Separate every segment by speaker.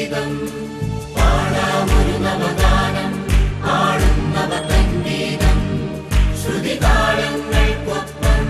Speaker 1: സംഗീതം പാടാമൊരു നവഗാനം പാടുന്നവ സംഗീതം ശ്രുതിതാളങ്ങൾക്കൊപ്പം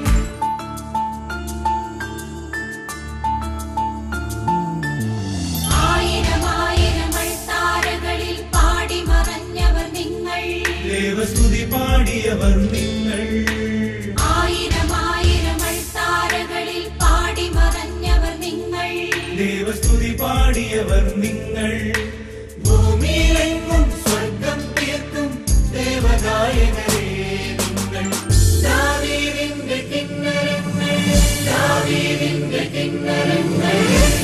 Speaker 2: ആയിരമായിരം താരകളിൽ പാടി മറഞ്ഞവർ നിങ്ങൾ
Speaker 1: ദേവസ്തുതി പാടിയവർ നിങ്ങൾ
Speaker 2: ആയിരമായിരം താരകളിൽ പാടി മറഞ്ഞവർ നിങ്ങൾ
Speaker 1: ദേവസ്തുതി പാടിയവർ നിങ്ങൾ ഭൂമിയിലെങ്ങും സ്വർഗം തീർക്കും ദേവഗായകരേ നിങ്ങൾ ദാവീദിന്റെ കിന്നരങ്ങൾ ദാവീദിന്റെ കിന്നരങ്ങൾ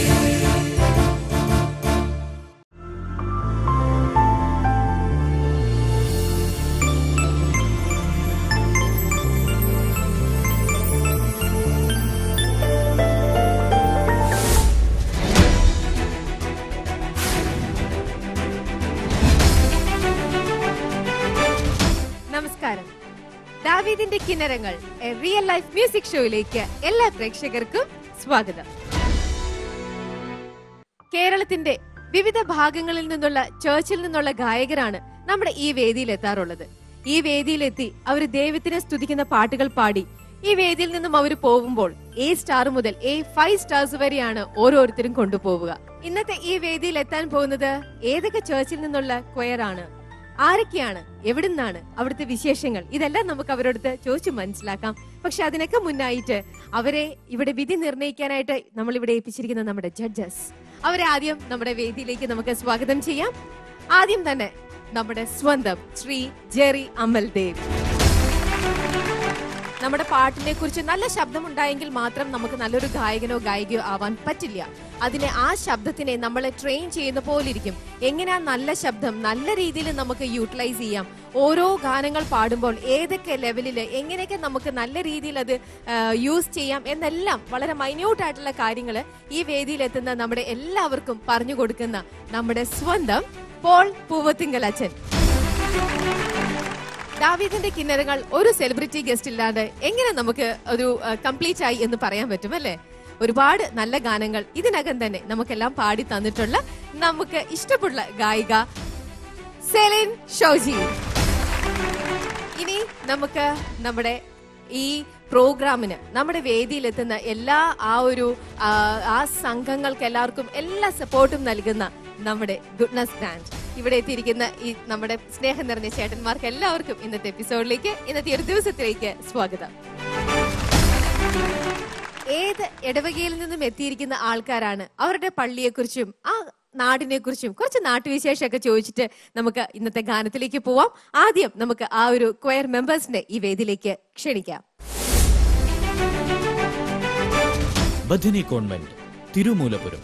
Speaker 3: നമസ്കാരം ദാവീദിന്റെ കിന്നരങ്ങൾ എ റിയൽ ലൈഫ് മ്യൂസിക് ഷോയിലേക്ക് എല്ലാ പ്രേക്ഷകർക്കും സ്വാഗതം കേരളത്തിന്റെ വിവിധ ഭാഗങ്ങളിൽ നിന്നുള്ള ചേർച്ചിൽ നിന്നുള്ള ഗായകരാണ് നമ്മുടെ ഈ വേദിയിൽ എത്താറുള്ളത് ഈ വേദിയിലെത്തി അവർ ദൈവത്തിനെ സ്തുതിക്കുന്ന പാട്ടുകൾ പാടി ഈ വേദിയിൽ നിന്നും അവർ പോകുമ്പോൾ എ സ്റ്റാർ മുതൽ എ ഫൈവ് സ്റ്റാർസ് വരെയാണ് ഓരോരുത്തരും കൊണ്ടുപോവുക ഇന്നത്തെ ഈ വേദിയിൽ എത്താൻ പോകുന്നത് ഏതൊക്കെ ചേർച്ചിൽ നിന്നുള്ള ക്വയർ ആണ് ആരൊക്കെയാണ് എവിടുന്നാണ് അവിടുത്തെ വിശേഷങ്ങൾ ഇതെല്ലാം നമുക്ക് അവരോടത്ത് ചോദിച്ചു മനസ്സിലാക്കാം പക്ഷെ അതിനൊക്കെ മുന്നായിട്ട് അവരെ ഇവിടെ വിധി നിർണ്ണയിക്കാനായിട്ട് നമ്മൾ ഇവിടെ ഏൽപ്പിച്ചിരിക്കുന്ന നമ്മുടെ ജഡ്ജസ് അവരെ ആദ്യം നമ്മുടെ വേദിയിലേക്ക് നമുക്ക് സ്വാഗതം ചെയ്യാം ആദ്യം തന്നെ നമ്മുടെ സ്വന്തം ശ്രീ ജെറി അമൽദേവ് നമ്മുടെ പാട്ടിനെ കുറിച്ച് നല്ല ശബ്ദം ഉണ്ടായെങ്കിൽ മാത്രം നമുക്ക് നല്ലൊരു ഗായകനോ ഗായികയോ ആവാൻ പറ്റില്ല അതിനെ ആ ശബ്ദത്തിനെ നമ്മളെ ട്രെയിൻ ചെയ്യുന്ന പോലെ ഇരിക്കും എങ്ങനെയാ നല്ല ശബ്ദം നല്ല രീതിയിൽ നമുക്ക് യൂട്ടിലൈസ് ചെയ്യാം ഓരോ ഗാനങ്ങൾ പാടുമ്പോൾ ഏതൊക്കെ ലെവലിൽ എങ്ങനെയൊക്കെ നമുക്ക് നല്ല രീതിയിൽ അത് യൂസ് ചെയ്യാം എന്നെല്ലാം വളരെ മൈന്യൂട്ട് ആയിട്ടുള്ള കാര്യങ്ങൾ ഈ വേദിയിൽ എത്തുന്ന നമ്മുടെ എല്ലാവർക്കും പറഞ്ഞു കൊടുക്കുന്ന നമ്മുടെ സ്വന്തം പോൾ പൂവത്തിങ്കൽ അച്ഛൻ ദാവീദിന്റെ കിന്നരങ്ങൾ ഒരു സെലിബ്രിറ്റി ഗസ്റ്റ് ഇല്ലാതെ എങ്ങനെ നമുക്ക് ഒരു കംപ്ലീറ്റ് ആയി എന്ന് പറയാൻ പറ്റും അല്ലേ ഒരുപാട് നല്ല ഗാനങ്ങൾ ഇതിനകം തന്നെ നമുക്കെല്ലാം പാടി തന്നിട്ടുള്ള നമുക്ക് ഇഷ്ടമുള്ള ഗായിക സെലിൻ ഷോജി ഇനി നമുക്ക് നമ്മുടെ ഈ പ്രോഗ്രാമിന് നമ്മുടെ വേദിയിലെത്തുന്ന എല്ലാ ആ ഒരു ആ, ആ സംഘങ്ങൾക്ക് എല്ലാവർക്കും എല്ലാ സപ്പോർട്ടും നൽകുന്ന നമ്മുടെ ഗുഡ്നസ് ബാൻഡ് ഇവിടെ എത്തിയിരിക്കുന്ന ഈ നമ്മുടെ സ്നേഹം നിറഞ്ഞ ചേട്ടന്മാർക്ക് എല്ലാവർക്കും ഇന്നത്തെ എപ്പിസോഡിലേക്ക് ഇന്നത്തെ ഒരു ദിവസത്തിലേക്ക് സ്വാഗതം ഏത് ഇടവകയിൽ നിന്നും എത്തിയിരിക്കുന്ന ആൾക്കാരാണ് അവരുടെ പള്ളിയെക്കുറിച്ചും ആ നാടിനെ കുറിച്ചും കുറച്ച് നാട്ടുവിശേഷമൊക്കെ ചോദിച്ചിട്ട് നമുക്ക് ഇന്നത്തെ ഗാനത്തിലേക്ക് പോവാം ആദ്യം നമുക്ക് ആ ഒരു ക്വയർ മെമ്പേഴ്സിനെ ഈ വേദിയിലേക്ക് ക്ഷണിക്കാം
Speaker 4: ബഥനി കോൺവെന്റ് തിരുമൂലപുരം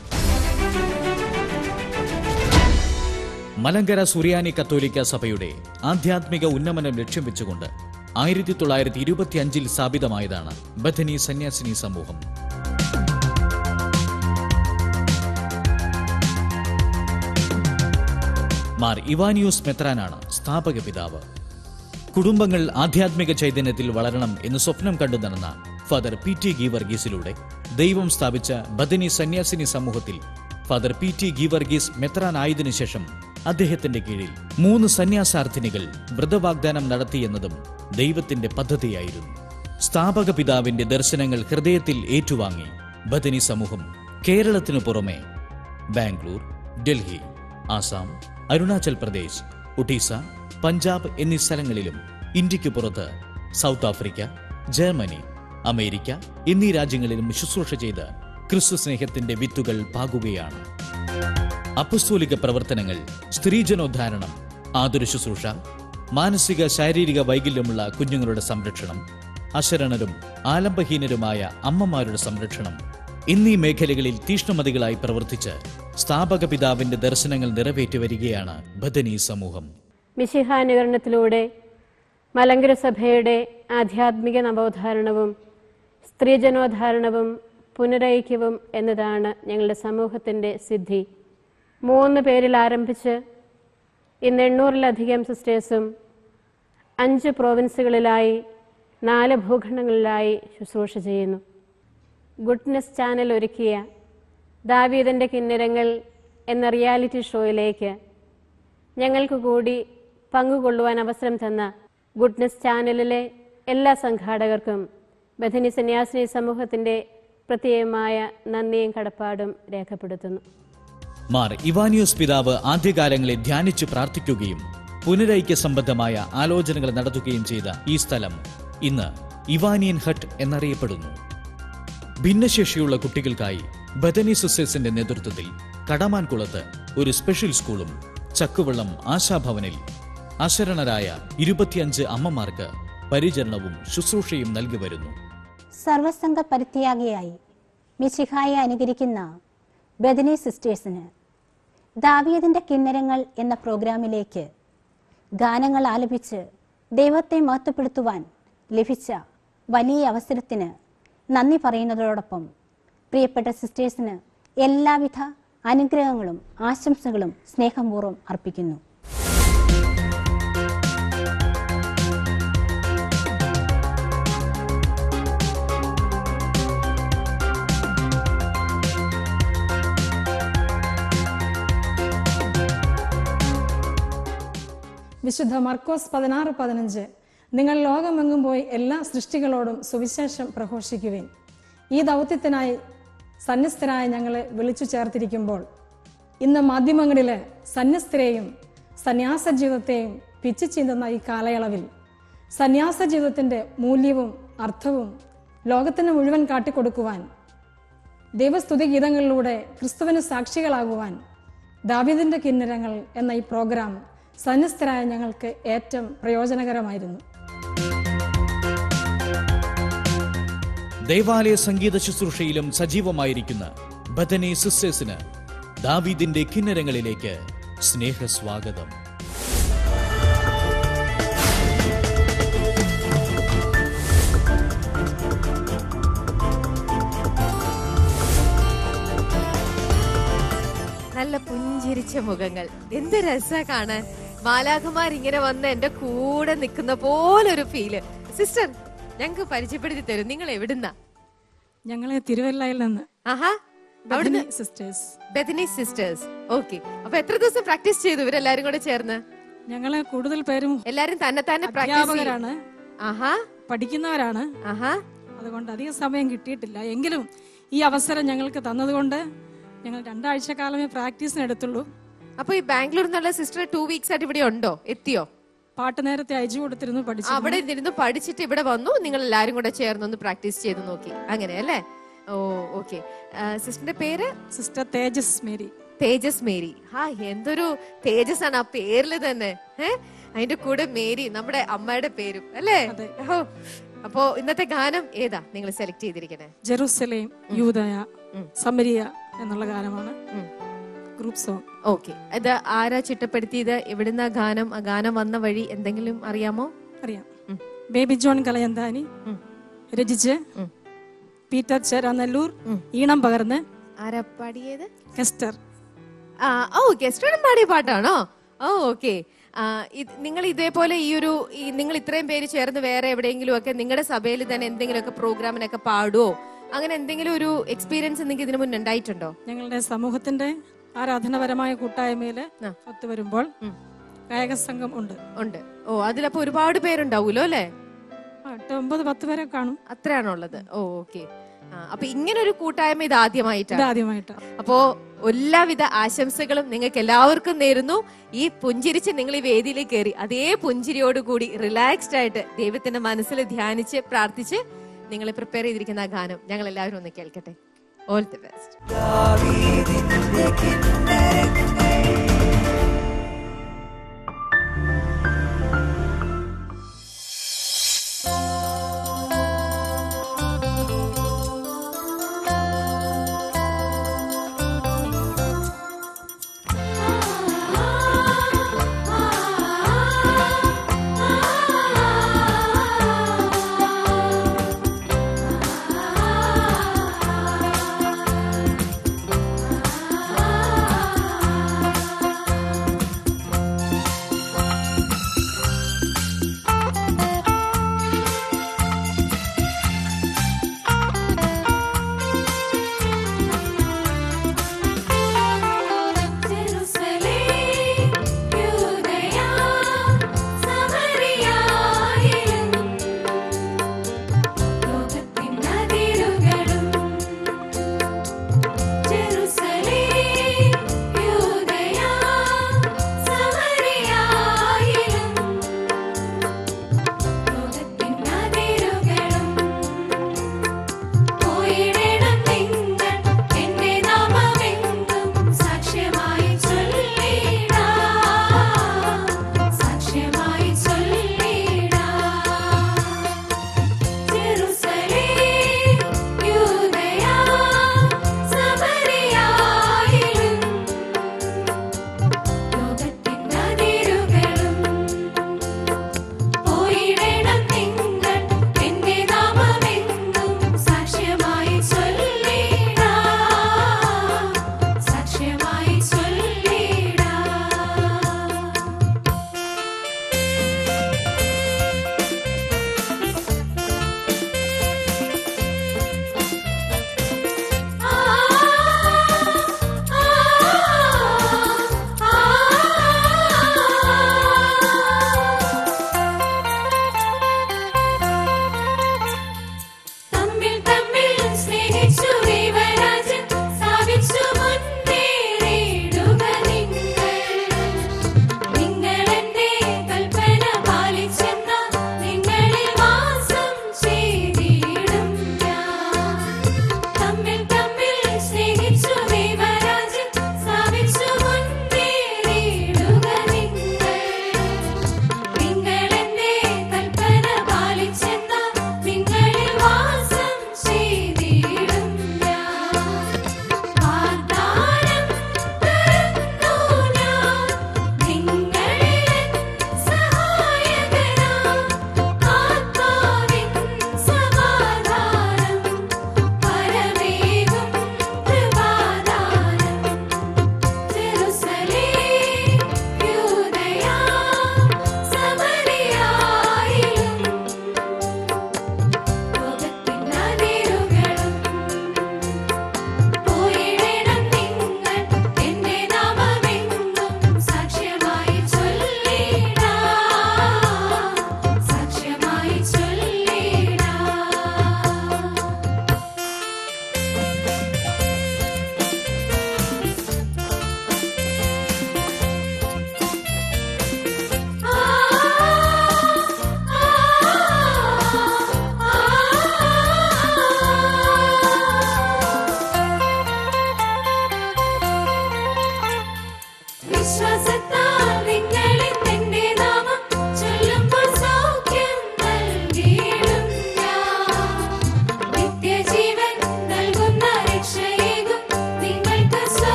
Speaker 4: മലങ്കര സുറിയാനി കത്തോലിക്ക സഭയുടെ ആധ്യാത്മിക ഉന്നമനം ലക്ഷ്യം വെച്ചുകൊണ്ട് ആയിരത്തി തൊള്ളായിരത്തി ഇരുപത്തി അഞ്ചിൽ സ്ഥാപിതമായതാണ് ബഥനി സന്യാസിനി സമൂഹം മാർ ഇവാനിയോസ് മെത്രാനാണ് സ്ഥാപക പിതാവ് കുടുംബങ്ങൾ ആധ്യാത്മിക ചൈതന്യത്തിൽ വളരണം എന്ന് സ്വപ്നം കണ്ടു നടന്ന ഫാദർ പി ടി ഗീവർഗീസിലൂടെ ദൈവം സ്ഥാപിച്ച ബദനി സന്യാസിനി സമൂഹത്തിൽ ഫാദർ പി ടി ഗീവർഗീസ് മെത്രാനായതിനു ശേഷം അദ്ദേഹത്തിന്റെ കീഴിൽ മൂന്ന് സന്യാസാർത്ഥിനികൾ വ്രതവാഗ്ദാനം നടത്തിയെന്നതും ദൈവത്തിന്റെ പദ്ധതിയായിരുന്നു സ്ഥാപക പിതാവിന്റെ ദർശനങ്ങൾ ഹൃദയത്തിൽ ഏറ്റുവാങ്ങി ബദനി സമൂഹം കേരളത്തിനു പുറമെ ബാംഗ്ലൂർ ഡൽഹി ആസാം അരുണാചൽ പ്രദേശ് ഒഡീസ പഞ്ചാബ് എന്നീ സ്ഥലങ്ങളിലും ഇന്ത്യക്ക് പുറത്ത് സൗത്ത് ആഫ്രിക്ക ജർമ്മനി അമേരിക്ക എന്നീ രാജ്യങ്ങളിലും ശുശ്രൂഷ ചെയ്ത് ക്രിസ്തു സ്നേഹത്തിന്റെ വിത്തുകൾ പാകുകയാണ് അപ്പസ്തോലിക പ്രവർത്തനങ്ങൾ സ്ത്രീജനോദ്ധാരണം ആതുര ശുശ്രൂഷ മാനസിക ശാരീരിക വൈകല്യമുള്ള കുഞ്ഞുങ്ങളുടെ സംരക്ഷണം അശരണരും ആലംബഹീനരുമായ അമ്മമാരുടെ സംരക്ഷണം എന്നീ മേഖലകളിൽ തീഷ്ണമതികളായി പ്രവർത്തിച്ച് സ്ഥാപക പിതാവിന്റെ ദർശനങ്ങൾ നിറവേറ്റി വരികയാണ് ബദനി സമൂഹം
Speaker 5: മിശിഹാനുകരണത്തിലൂടെ മലങ്കര സഭയുടെ ആധ്യാത്മിക നവോദ്ധാരണവും സ്ത്രീജനോദ്ധാരണവും പുനരൈക്യവും എന്നതാണ് ഞങ്ങളുടെ സമൂഹത്തിൻ്റെ സിദ്ധി മൂന്ന് പേരിൽ ആരംഭിച്ച് ഇന്ന് എണ്ണൂറിലധികം സിസ്റ്റേഴ്സും അഞ്ച് പ്രോവിൻസുകളിലായി നാല് ഭൂഖണ്ഡങ്ങളിലായി ശുശ്രൂഷ ചെയ്യുന്നു ഗുഡ്നെസ് ചാനൽ ഒരുക്കിയ ദാവീദൻ്റെ കിന്നരങ്ങൾ എന്ന റിയാലിറ്റി ഷോയിലേക്ക് ഞങ്ങൾക്ക് കൂടി പങ്കുകൊള്ളുവാൻ അവസരം തന്ന ഗുഡ്നസ് ചാനലിലെ എല്ലാ സംഘാടകർക്കും ബഥനി സന്യാസിനി സമൂഹത്തിൻ്റെ പ്രത്യേകമായ നന്ദിയും കടപ്പാടും രേഖപ്പെടുത്തുന്നു
Speaker 4: മാർ ഇവാനിയോസ് പിതാവ് ആദ്യകാലങ്ങളിൽ ധ്യാനിച്ചു പ്രാർത്ഥിക്കുകയും പുനരൈക്യ സംബന്ധമായ ആലോചനകൾ നടത്തുകയും ചെയ്ത ഈ സ്ഥലം ഇന്ന് ഇവാനിയൻ ഹട്ട് എന്നറിയപ്പെടുന്നു ഭിന്നശേഷിയുള്ള കുട്ടികൾക്കായി ബദനി സിസ്റ്റേഴ്സിന്റെ നേതൃത്വത്തിൽ കടമാൻകുളത്ത് ഒരു സ്പെഷ്യൽ സ്കൂളും ചക്കുവള്ളം ആശാഭവനിൽ അശരണരായ ഇരുപത്തിയഞ്ച് അമ്മമാർക്ക് പരിചരണവും ശുശ്രൂഷയും നൽകി വരുന്നു
Speaker 6: സർവസംഘ പരിത്യാഗിയായി മിശിഹായെ അനുകരിക്കുന്ന ബദനി സിസ്റ്റേഴ്സിന് ദാവീദിന്റെ കിന്നരങ്ങൾ എന്ന പ്രോഗ്രാമിലേക്ക് ഗാനങ്ങൾ ആലപിച്ച് ദൈവത്തെ മഹത്വപ്പെടുത്തുവാൻ ലഭിച്ച വലിയ അവസരത്തിന് നന്ദി പറയുന്നതോടൊപ്പം പ്രിയപ്പെട്ട സിസ്റ്റേഴ്സിന് എല്ലാവിധ അനുഗ്രഹങ്ങളും ആശംസകളും സ്നേഹപൂർവ്വം അർപ്പിക്കുന്നു
Speaker 7: വിശുദ്ധ മർക്കോസ് പതിനാറ് പതിനഞ്ച് നിങ്ങൾ ലോകമെങ്ങും പോയി എല്ലാ സൃഷ്ടികളോടും സുവിശേഷം പ്രഘോഷിക്കുവിൻ ഈ ദൗത്യത്തിനായി സന്യസ്തരായ ഞങ്ങളെ വിളിച്ചു ചേർത്തിരിക്കുമ്പോൾ ഇന്ന് മാധ്യമങ്ങളിലെ സന്യസ്തരെയും സന്യാസ ജീവിതത്തെയും പിച്ചു ചീന്തുന്ന ഈ കാലയളവിൽ സന്യാസ ജീവിതത്തിൻ്റെ മൂല്യവും അർത്ഥവും ലോകത്തിന് മുഴുവൻ കാട്ടിക്കൊടുക്കുവാൻ ദൈവസ്തുതി ഗീതങ്ങളിലൂടെ ക്രിസ്തുവിന് സാക്ഷികളാകുവാൻ ദാവീദിന്റെ കിന്നരങ്ങൾ എന്ന ഈ പ്രോഗ്രാം സന്യസ്തരായ ഞങ്ങൾക്ക് ഏറ്റവും പ്രയോജനകരമായിരുന്നു
Speaker 4: ദേവാലയ സംഗീത ശുശ്രൂഷയിലും സജീവമായിരിക്കുന്ന ബദനി സിസ്റ്റേഴ്സിന് ദാവീദിന്റെ കിന്നരങ്ങളിലേക്ക് സ്നേഹസ്വാഗതം
Speaker 3: നല്ല പുഞ്ചിരിച്ച മുഖങ്ങൾ എന്ത് രസ കാണാൻ മാലാഖമാർ ഇങ്ങനെ വന്ന് എന്റെ കൂടെ നിൽക്കുന്ന പോലൊരു ഫീല് സിസ്റ്റർ ഞങ്ങക്ക് പരിചയപ്പെടുത്തി തരും നിങ്ങൾ എവിടുന്നാ
Speaker 7: ഞങ്ങളെ തിരുവല്ലയിൽ നിന്ന്
Speaker 3: ആഹാ അവിടുന്ന്
Speaker 7: സിസ്റ്റേഴ്സ്
Speaker 3: ബെഥനി സിസ്റ്റേഴ്സ് ഓക്കെ അപ്പൊ എത്ര ദിവസം പ്രാക്ടീസ് ചെയ്തു ഇവരെല്ലാരും കൂടെ ചേർന്ന്
Speaker 7: ഞങ്ങളെ കൂടുതൽ പേരും
Speaker 3: എല്ലാരും തന്നെ തന്നെ പ്രാക്ടീസ്
Speaker 7: അധ്യാപകരാണ്
Speaker 3: ആഹാ
Speaker 7: പഠിക്കുന്നവരാണ്
Speaker 3: ആഹാ
Speaker 7: അതുകൊണ്ട് അധികം സമയം കിട്ടിയിട്ടില്ല എങ്കിലും ഈ അവസരം ഞങ്ങൾക്ക് തന്നതുകൊണ്ട് ഞങ്ങൾ രണ്ടാഴ്ച കാലമേ പ്രാക്ടീസിന് എടുത്തുള്ളൂ
Speaker 3: അപ്പൊ ഈ ബാംഗ്ലൂർ നിന്നുള്ള സിസ്റ്റർ ടു വീക്സ് ആയിട്ട് ഇവിടെ ഉണ്ടോ എത്തിയോ
Speaker 7: പാട്ട് നേരത്തെ അയച്ചു കൊടുത്തിരുന്നു പഠിച്ചു
Speaker 3: അവിടെ ഇരുന്ന് പഠിച്ചിട്ട് ഇവിടെ വന്നു നിങ്ങൾ എല്ലാരും കൂടെ ചേർന്നൊന്ന് പ്രാക്ടീസ് ചെയ്ത് നോക്കി അങ്ങനെ അല്ലേ ഓ ഓക്കെ സിസ്റ്ററിന്റെ പേര്
Speaker 7: സിസ്റ്റർ തേജസ് മേരി
Speaker 3: തേജസ് മേരി ഹാ എന്തൊരു തേജസ് ആണ് ആ പേരില് തന്നെ ഏ അതിന്റെ കൂടെ മേരി നമ്മുടെ അമ്മയുടെ പേരും അല്ലേ
Speaker 7: അതെ.
Speaker 3: ഓ അപ്പോ ഇന്നത്തെ ഗാനം ഏതാ നിങ്ങൾ സെലക്ട് ചെയ്തിരിക്കണേ
Speaker 7: ജെറൂസലേം യൂതയ
Speaker 3: ഉം.
Speaker 7: സമരിയ എന്നുള്ള ഗാനമാണ്
Speaker 3: ഉം.
Speaker 7: ഗ്രൂപ്പ് സോങ്
Speaker 3: ഓക്കെ ഇത് ആരാ ചിട്ടപ്പെടുത്തിയത് എവിടുന്ന ഗാനം ആ ഗാനം വന്ന വഴി എന്തെങ്കിലും അറിയാമോ
Speaker 7: അറിയാം
Speaker 3: ഉം.
Speaker 7: ബേബി ജോൺ കലയന്താനി
Speaker 3: ഉം.
Speaker 7: രചിച്ച്
Speaker 3: ഉം.
Speaker 7: പീറ്റർ ചേരാനെല്ലൂർ
Speaker 3: ഉം.
Speaker 7: ഈണം പകർന്ന്
Speaker 3: ആരാ പാടിയത്
Speaker 7: കെസ്റ്റർ
Speaker 3: ആ ഓ ഗസ്റ്റും പാടിയ പാട്ടാണോ ഓ ഓക്കെ നിങ്ങൾ ഇതേപോലെ ഈ ഒരു ഈ നിങ്ങൾ ഇത്രയും പേര് ചേർന്ന് വേറെ എവിടെയെങ്കിലും ഒക്കെ നിങ്ങളുടെ സഭയിൽ തന്നെ എന്തെങ്കിലുമൊക്കെ പ്രോഗ്രാമിനൊക്കെ പാടുവോ അങ്ങനെ എന്തെങ്കിലും ഒരു എക്സ്പീരിയൻസ് നിങ്ങൾക്ക് ഇതിനു മുന്നേ ഉണ്ടായിട്ടുണ്ടോ
Speaker 7: ഞങ്ങളുടെ സമൂഹത്തിന്റെ ആരാധനപരമായ കൂട്ടായ്മയില്
Speaker 3: ആ.
Speaker 7: ഒത്തുവരുമ്പോൾ
Speaker 3: ഉം.
Speaker 7: ഗായക സംഘം ഉണ്ട്
Speaker 3: ഉണ്ട് ഓ അതിലപ്പോ ഒരുപാട് പേരുണ്ടാവൂലോ അല്ലേ
Speaker 7: ആ, എട്ട് ഒമ്പത് പത്ത് പേരെ കാണും
Speaker 3: അത്രയാണോ ഉള്ളത് ഓ ഓക്കെ അപ്പൊ ഇങ്ങനെ ഒരു കൂട്ടായ്മ ഇത് ആദ്യമായിട്ടാണ്
Speaker 7: ഇതാദ്യമായിട്ടാണ്
Speaker 3: അപ്പോ എല്ലാവിധ ആശംസകളും നിങ്ങൾക്ക് എല്ലാവർക്കും നേരുന്നു ഈ പുഞ്ചിരിച്ച് നിങ്ങൾ ഈ വേദിയിലേക്ക് കയറി അതേ പുഞ്ചിരിയോടുകൂടി റിലാക്സ്ഡ് ആയിട്ട് ദൈവത്തിന്റെ മനസ്സിൽ ധ്യാനിച്ച് പ്രാർത്ഥിച്ച് നിങ്ങൾ പ്രിപ്പയർ ചെയ്തിരിക്കുന്ന ആ ഗാനം ഞങ്ങൾ എല്ലാവരും ഒന്ന് കേൾക്കട്ടെ ഓൾ ദി ബെസ്റ്റ്
Speaker 2: ആ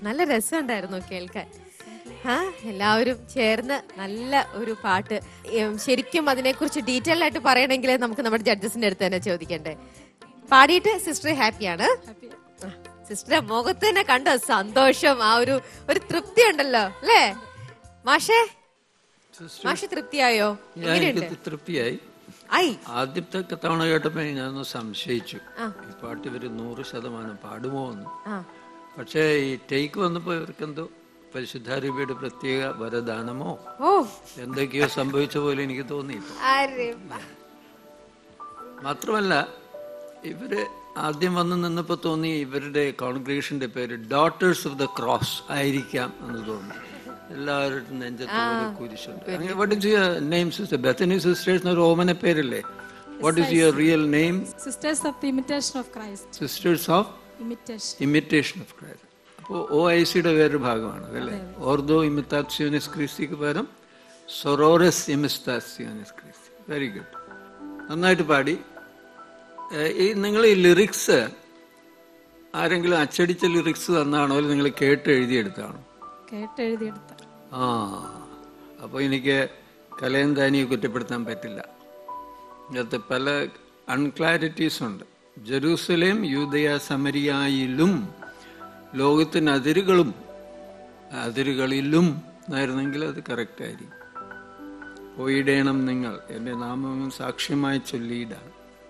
Speaker 3: നല്ല രസമുണ്ടായിരുന്നു കേൾക്കാൻ ആ എല്ലാവരും ചേർന്ന് നല്ല ഒരു പാട്ട് ഉം, ശരിക്കും അതിനെക്കുറിച്ച് ഡീറ്റെയിൽ ആയിട്ട് പറയണമെങ്കിൽ നമുക്ക് നമ്മുടെ ജഡ്ജസിന്റെ അടുത്ത് തന്നെ ചോദിക്കണ്ടേ പാടിയിട്ട് സിസ്റ്റർ ഹാപ്പിയാണ് സിസ്റ്ററെ മുഖത്ത് തന്നെ കണ്ടോ സന്തോഷം ആ ഒരു ഒരു തൃപ്തി ഉണ്ടല്ലോ അല്ലേ മാഷേ മാഷ് തൃപ്തിയായോ
Speaker 8: ഞാൻ
Speaker 3: എങ്ങനെയുണ്ട്
Speaker 8: എനിക്ക് തൃപ്തിയായി
Speaker 3: ഐ
Speaker 8: ആദ്യത്തെ തവണ കേട്ടപ്പോ ഞാനൊന്ന് സംശയിച്ചു
Speaker 3: ആ.
Speaker 8: ഈ പാട്ട് ഇവര് നൂറ് ശതമാനം പാടുമോ എന്ന്
Speaker 3: ആ
Speaker 8: പക്ഷേ ഈ ടേക്ക് വന്നപ്പോ ഇവർക്കെന്തോ പരിശുദ്ധാരൂപയുടെ പ്രത്യേക വരദാനമോ
Speaker 3: ഓ
Speaker 8: എന്തൊക്കെയോ സംഭവിച്ച പോലെ എനിക്ക് തോന്നി ഇപ്പൊ.
Speaker 3: അരെ വാ.
Speaker 8: മാത്രമല്ല ഇവര് ആദ്യം വന്ന് നിന്നപ്പോ തോന്നി ഇവരുടെ കോൺഗ്രേഷന്റെ പേര് ഡോട്ടേഴ്സ് ഓഫ് ദ ക്രോസ് ആയിരിക്കാം എന്ന് തോന്നി എല്ലാവരുടെ നെഞ്ചത്ത് ഒരു കുരിശുണ്ട് അങ്ങനെ what is your name sister Bethany sisters എന്നൊരു ഓമന പേരല്ലേ what is your real name
Speaker 7: sisters of the imitation of Christ
Speaker 8: sisters of
Speaker 7: imitation
Speaker 8: imitation of Christ അപ്പോൾ ഒ ഐ സിയുടെ വേറൊരു ഭാഗമാണ് അതല്ലേ ഓർദോ ഇമിത്താത്സിയോനിസ് ക്രിസ്തിക്ക് പകരം സൊറോറസ് ഇമിസ്താസിയോനിസ് ക്രിസ്തി വെരി ഗുഡ് നന്നായിട്ട് പാടി ഏഹ് ഈ നിങ്ങൾ ഈ ലിറിക്സ് ആരെങ്കിലും അച്ചടിച്ച ലിറിക്സ് തന്നാണോ അല്ലെങ്കിൽ നിങ്ങൾ കേട്ട് എഴുതിയെടുത്താണോ
Speaker 7: കേട്ട് എഴുതിയെടുത്ത
Speaker 8: ആ അപ്പോൾ എനിക്ക് കലയും താനിയെ കുറ്റപ്പെടുത്താൻ പറ്റില്ല ഇതിനകത്ത് പല അൺക്ലാരിറ്റീസ് ഉണ്ട് ജെറൂസലേം യൂതയ സമരിയായിലും ലോകത്തിന് അതിരുകളും അതിരുകളിലും എന്നായിരുന്നെങ്കിൽ അത് കറക്റ്റ് ആയിരിക്കും പോയിടേണം നിങ്ങൾ എൻ്റെ നാമം സാക്ഷ്യമായി ചൊല്ലിയിടാം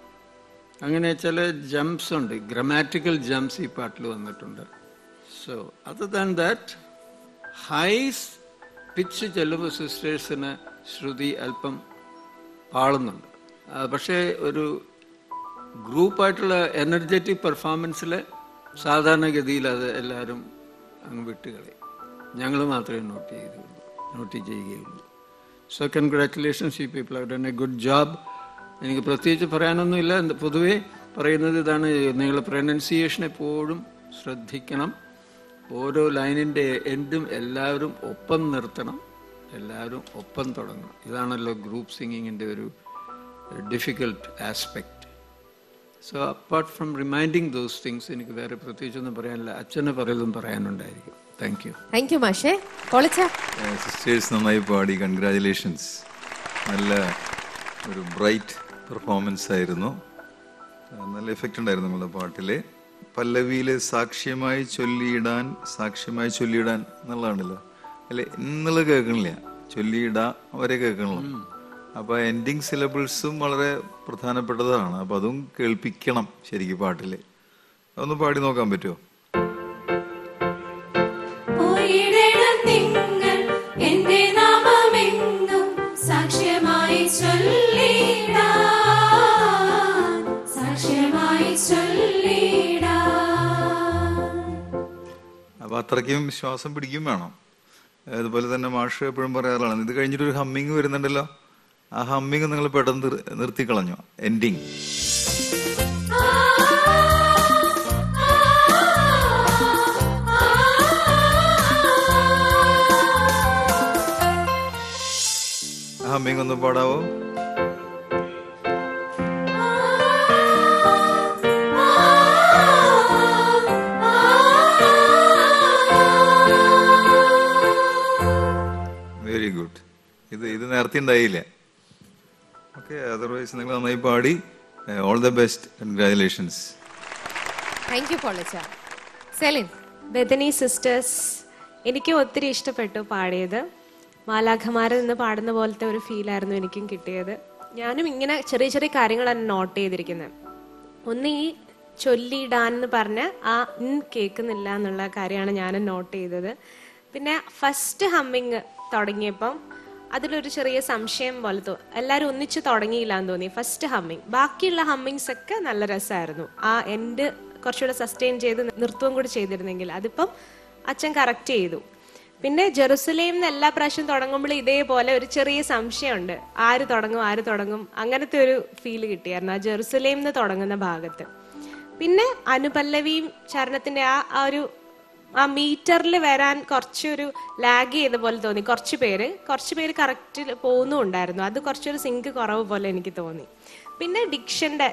Speaker 8: അങ്ങനെ ചില ജംപ്സ് ഉണ്ട് ഗ്രമാറ്റിക്കൽ ജംപ്സ് ഈ പാട്ടിൽ വന്നിട്ടുണ്ട് so other than that highs pitch ചെല്ലുമ്പോൾ സിസ്റ്റേഴ്സിന് ശ്രുതി അല്പം പാളുന്നുണ്ട് ആ, പക്ഷേ ഒരു ഗ്രൂപ്പായിട്ടുള്ള എനർജറ്റിക് പെർഫോമൻസിൽ സാധാരണഗതിയിൽ അത് എല്ലാവരും അങ്ങ് വിട്ടുകളി ഞങ്ങൾ മാത്രമേ നോട്ട് ചെയ്തുള്ളൂ നോട്ട് ചെയ്യുകയുള്ളൂ സോ കൺഗ്രാറ്റുലേഷൻസ് ഈ people have done a good job എനിക്ക് പ്രത്യേകിച്ച് പറയാനൊന്നുമില്ല എന്ത് പൊതുവേ പറയുന്നത് ഇതാണ് നിങ്ങൾ പ്രൊനൗൺസിയേഷൻ എപ്പോഴും ശ്രദ്ധിക്കണം ഓരോ ലൈനിൻ്റെ എൻഡും എല്ലാവരും ഒപ്പം നിർത്തണം എല്ലാവരും ഒപ്പം തുടങ്ങണം ഇതാണല്ലോ ഗ്രൂപ്പ് സിംഗിങ്ങിൻ്റെ ഒരു difficult aspect so apart from reminding those things എനിക്ക് വേറെ പ്രത്യേകിച്ചൊന്നും പറയാനില്ല അച്ഛന് പലതും പറയാനുണ്ടായിരിക്കും താങ്ക് യു
Speaker 3: താങ്ക് യു മാഷേ പൊളിച്ച
Speaker 9: സിസ്റ്റേഴ്സ് നന്നായി പാടി കൺഗ്രാറ്റുലേഷൻസ് നല്ല ഒരു ബ്രൈറ്റ് പെർഫോമൻസ് ആയിരുന്നു ആ, നല്ല എഫക്റ്റ് ഉണ്ടായിരുന്നു നിങ്ങളുടെ പാട്ടില് പല്ലവിയില് സാക്ഷ്യമായി ചൊല്ലിയിടാൻ സാക്ഷ്യമായി ചൊല്ലിയിടാൻ എന്നുള്ളതാണല്ലോ അല്ലെ ഇന്നുള്ളത് കേൾക്കണില്ല ചൊല്ലിയിടാ വരെ കേൾക്കണല്ലോ അപ്പൊ എൻഡിങ് സിലബിൾസും വളരെ പ്രധാനപ്പെട്ടതാണ് അപ്പൊ അതും കേൾപ്പിക്കണം ശരിക്കും പാട്ടില് അതൊന്ന് പാടി നോക്കാൻ പറ്റുമോ
Speaker 2: പോയിടണം നിങ്ങൾ എന്റെ നാമമെങ്ങും സാക്ഷ്യമായി ചൊല്ലിടാൻ സാക്ഷ്യമായി ചൊല്ലിടാൻ
Speaker 9: അപ്പൊ അത്രയ്ക്കും ശ്വാസം പിടിക്കും വേണം അതുപോലെ തന്നെ മാഷ് എപ്പോഴും പറയാറുള്ളതാണ് ഇത് കഴിഞ്ഞിട്ട് ഒരു ഹമ്മിങ് വരുന്നുണ്ടല്ലോ ആ ഹമ്മിങ് നിങ്ങൾ പെട്ടെന്ന് നിർ- നിർത്തിക്കളഞ്ഞു എൻഡിങ് ആ ഹമ്മിങ് ഒന്ന് പാടാവോ വെരി ഗുഡ് ഇത് ഇത് നേരത്തെ ഉണ്ടായില്ല ഓക്കെ അതർവൈസ് നിങ്ങൾ നന്നായി പാടി all the best congratulations
Speaker 3: thank you പൊളിച്ച സെലിൻ
Speaker 10: ബദനി സിസ്റ്റേഴ്സ് എനിക്ക് ഒത്തിരി ഇഷ്ടപ്പെട്ടു പാടിയത് മാലാഖമാരിൽ നിന്ന് പാടുന്ന പോലത്തെ ഒരു ഫീലായിരുന്നു എനിക്കും കിട്ടിയത് ഞാനും ഇങ്ങനെ ചെറിയ ചെറിയ കാര്യങ്ങളാണ് നോട്ട് ചെയ്തിരിക്കുന്നത് ഒന്ന് ഈ ചൊല്ലിയിടാൻ എന്ന് പറഞ്ഞ് ആ ഇൻ കേൾക്കുന്നില്ല എന്നുള്ള കാര്യമാണ് ഞാൻ നോട്ട് ചെയ്തത് പിന്നെ ഫസ്റ്റ് ഹമ്മിങ് തുടങ്ങിയപ്പം അതിലൊരു ചെറിയ സംശയം പോലെ തോ എല്ലാവരും ഒന്നിച്ച് തുടങ്ങിയില്ല എന്ന് തോന്നി ഫസ്റ്റ് ഹമ്മിങ് ബാക്കിയുള്ള ഹമ്മിങ്സ് ഒക്കെ നല്ല രസമായിരുന്നു ആ എൻഡ് കുറച്ചുകൂടെ സസ്റ്റെയിൻ ചെയ്ത് നിർത്തുകയും കൂടി ചെയ്തിരുന്നെങ്കിൽ അതിപ്പം അച്ഛൻ കറക്റ്റ് ചെയ്തു പിന്നെ ജെറുസലേം എന്ന് എല്ലാ പ്രാവശ്യം തുടങ്ങുമ്പോൾ ഇതേപോലെ ഒരു ചെറിയ സംശയമുണ്ട് ആര് തുടങ്ങും ആര് തുടങ്ങും അങ്ങനത്തെ ഒരു ഫീൽ കിട്ടിയായിരുന്നു ആ ജെറുസലേം എന്ന് തുടങ്ങുന്ന ഭാഗത്ത് പിന്നെ അനുപല്ലവിയും ചരണത്തിന്റെ ആ ആ ഒരു ആ മീറ്ററിൽ വരാൻ കുറച്ചൊരു ലാഗ് ചെയ്ത പോലെ തോന്നി കുറച്ച് പേര് കുറച്ച് പേര് കറക്റ്റ് പോകുന്നുണ്ടായിരുന്നു അത് കുറച്ചൊരു സിങ്ക് കുറവ് പോലെ എനിക്ക് തോന്നി പിന്നെ ഡിക്ഷന്റെ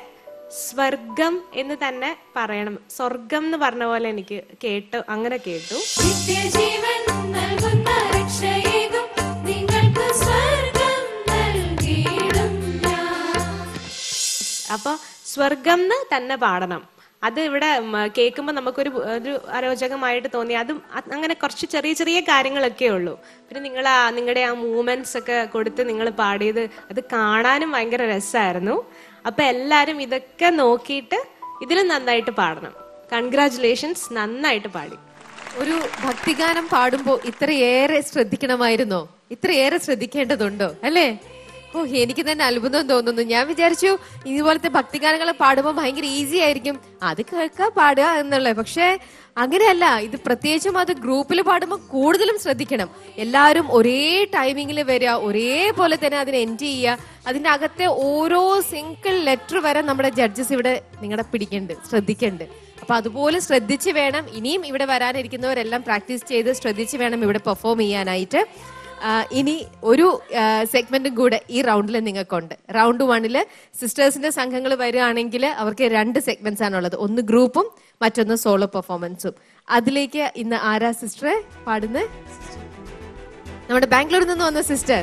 Speaker 10: സ്വർഗം എന്ന് തന്നെ പറയണം സ്വർഗം എന്ന് പറഞ്ഞ പോലെ എനിക്ക് കേട്ടു അങ്ങനെ കേട്ടു
Speaker 2: നിത്യജീവൻ നൽകുന്ന രക്ഷയേകും നിങ്ങൾക്ക് സ്വർഗം നൽകിയിടും ഞാൻ
Speaker 10: അപ്പൊ സ്വർഗം എന്ന് തന്നെ പാടണം അത് ഇവിടെ കേൾക്കുമ്പോൾ നമുക്കൊരു ഒരു അരോചകമായിട്ട് തോന്നി അതും അത് അങ്ങനെ കുറച്ച് ചെറിയ ചെറിയ കാര്യങ്ങളൊക്കെ ഉള്ളൂ പിന്നെ നിങ്ങൾ ആ നിങ്ങളുടെ ആ മൂവ്മെന്റ്സ് ഒക്കെ കൊടുത്ത് നിങ്ങൾ പാടിയത് അത് കാണാനും ഭയങ്കര രസമായിരുന്നു അപ്പൊ എല്ലാരും ഇതൊക്കെ നോക്കിയിട്ട് ഇതിലും നന്നായിട്ട് പാടണം കൺഗ്രാറ്റുലേഷൻസ് നന്നായിട്ട് പാടി
Speaker 3: ഒരു ഭക്തിഗാനം പാടുമ്പോ ഇത്രയേറെ ശ്രദ്ധിക്കണമായിരുന്നോ ഇത്രയേറെ ശ്രദ്ധിക്കേണ്ടതുണ്ടോ അല്ലേ ഓ എനിക്ക് തന്നെ അത്ഭുതം തോന്നുന്നു ഞാൻ വിചാരിച്ചു ഇതുപോലത്തെ ഭക്തിഗാനങ്ങൾ പാടുമ്പോൾ ഭയങ്കര ഈസി ആയിരിക്കും അത് കേൾക്കുക പാടുക എന്നുള്ളത് പക്ഷേ അങ്ങനെയല്ല ഇത് പ്രത്യേകിച്ചും അത് ഗ്രൂപ്പിൽ പാടുമ്പോൾ കൂടുതലും ശ്രദ്ധിക്കണം എല്ലാവരും ഒരേ ടൈമിങ്ങിൽ വരിക ഒരേപോലെ തന്നെ അതിനെ എൻജോയ് ചെയ്യുക അതിന്റെ അകത്തെ ഓരോ സിംഗിൾ ലെറ്റർ വരെ നമ്മുടെ ജഡ്ജസ് ഇവിടെ നിങ്ങളുടെ പിടിക്കുന്നുണ്ട് ശ്രദ്ധിക്കുന്നുണ്ട് അപ്പൊ അതുപോലെ ശ്രദ്ധിച്ച് വേണം ഇനിയും ഇവിടെ വരാനിരിക്കുന്നവരെല്ലാം പ്രാക്ടീസ് ചെയ്ത് ശ്രദ്ധിച്ച് വേണം ഇവിടെ പെർഫോം ചെയ്യാനായിട്ട് ആ, ഇനി ഒരു സെഗ്മെന്റും കൂടെ ഈ റൗണ്ടിൽ നിങ്ങൾക്കുണ്ട് റൗണ്ട് വണ്ണില് സിസ്റ്റേഴ്സിന്റെ സംഘങ്ങൾ വരികയാണെങ്കിൽ അവർക്ക് രണ്ട് സെഗ്മെന്റ്സ് ആണുള്ളത് ഒന്ന് ഗ്രൂപ്പും മറ്റൊന്ന് സോളോ പെർഫോമൻസും അതിലേക്ക് ഇന്ന് ആരാ സിസ്റ്ററെ പാടുന്നത് നമ്മുടെ ബാംഗ്ലൂരിൽ നിന്ന് വന്ന സിസ്റ്റർ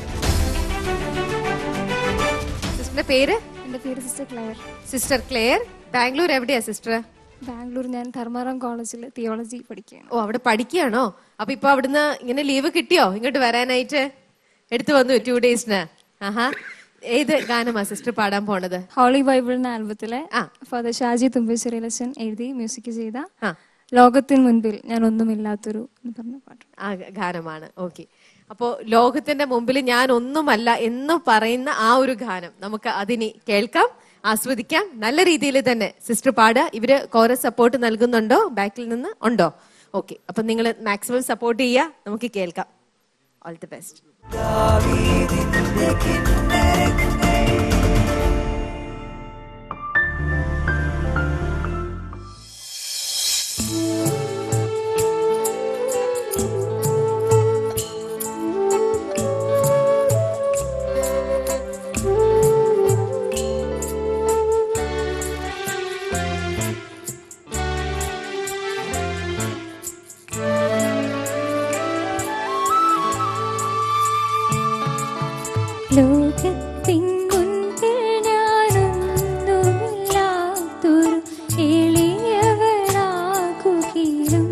Speaker 3: സിസ്റ്ററിന്റെ പേര്
Speaker 11: എൻ്റെ പേര് സിസ്റ്റർ ക്ലെയർ
Speaker 3: സിസ്റ്റർ ക്ലെയർ ബാംഗ്ലൂർ എവിടെയാ സിസ്റ്റർ
Speaker 11: ബാംഗ്ലൂർ ഞാൻ ധർമാറാം കോളേജിൽ തിയോളജി പഠിക്കുകയാണ്
Speaker 3: ഓ അവിടെ പഠിക്കുകയാണോ അപ്പൊ ഇപ്പൊ അവിടുന്ന് ഇങ്ങനെ ലീവ് കിട്ടിയോ ഇങ്ങോട്ട് വരാനായിട്ട് എടുത്തു വന്നു ടു ഡേയ്സിന് ആഹാ ഏത് ഗാനമാ സിസ്റ്റർ പാടാൻ പോണത്
Speaker 11: ഹോളി ബൈബിൾ എന്ന ആൽബത്തിലെ ഫാദർ ഷാജി തുമ്പശ്ശേരിലച്ചൻ എഴുതി മ്യൂസിക് ചെയ്ത
Speaker 3: ആ.
Speaker 11: ലോകത്തിന് മുൻപിൽ ഞാൻ ഒന്നുമില്ലാത്തൊരു എന്ന് പറഞ്ഞ പാട്ട്
Speaker 3: ആ ഗാനമാണ് ഓക്കെ അപ്പോ ലോകത്തിന്റെ മുമ്പിൽ ഞാൻ ഒന്നുമല്ല എന്ന് പറയുന്ന ആ ഒരു ഗാനം നമുക്ക് അതിനി കേൾക്കാം ആസ്വദിക്കാം നല്ല രീതിയിൽ തന്നെ സിസ്റ്റർ പാടുക ഇവര് കോറസ് സപ്പോർട്ട് നൽകുന്നുണ്ടോ ബാക്കിൽ നിന്ന് ഉണ്ടോ ഓക്കെ അപ്പൊ നിങ്ങൾ മാക്സിമം സപ്പോർട്ട് ചെയ്യുക നമുക്ക് കേൾക്കാം ഓൾ ദി ബെസ്റ്റ്
Speaker 11: ലോകത്തിൻ മുൻപിൽ ഞാനൊന്നുമില്ലാത്തൊരു എളിയവളാകുകിലും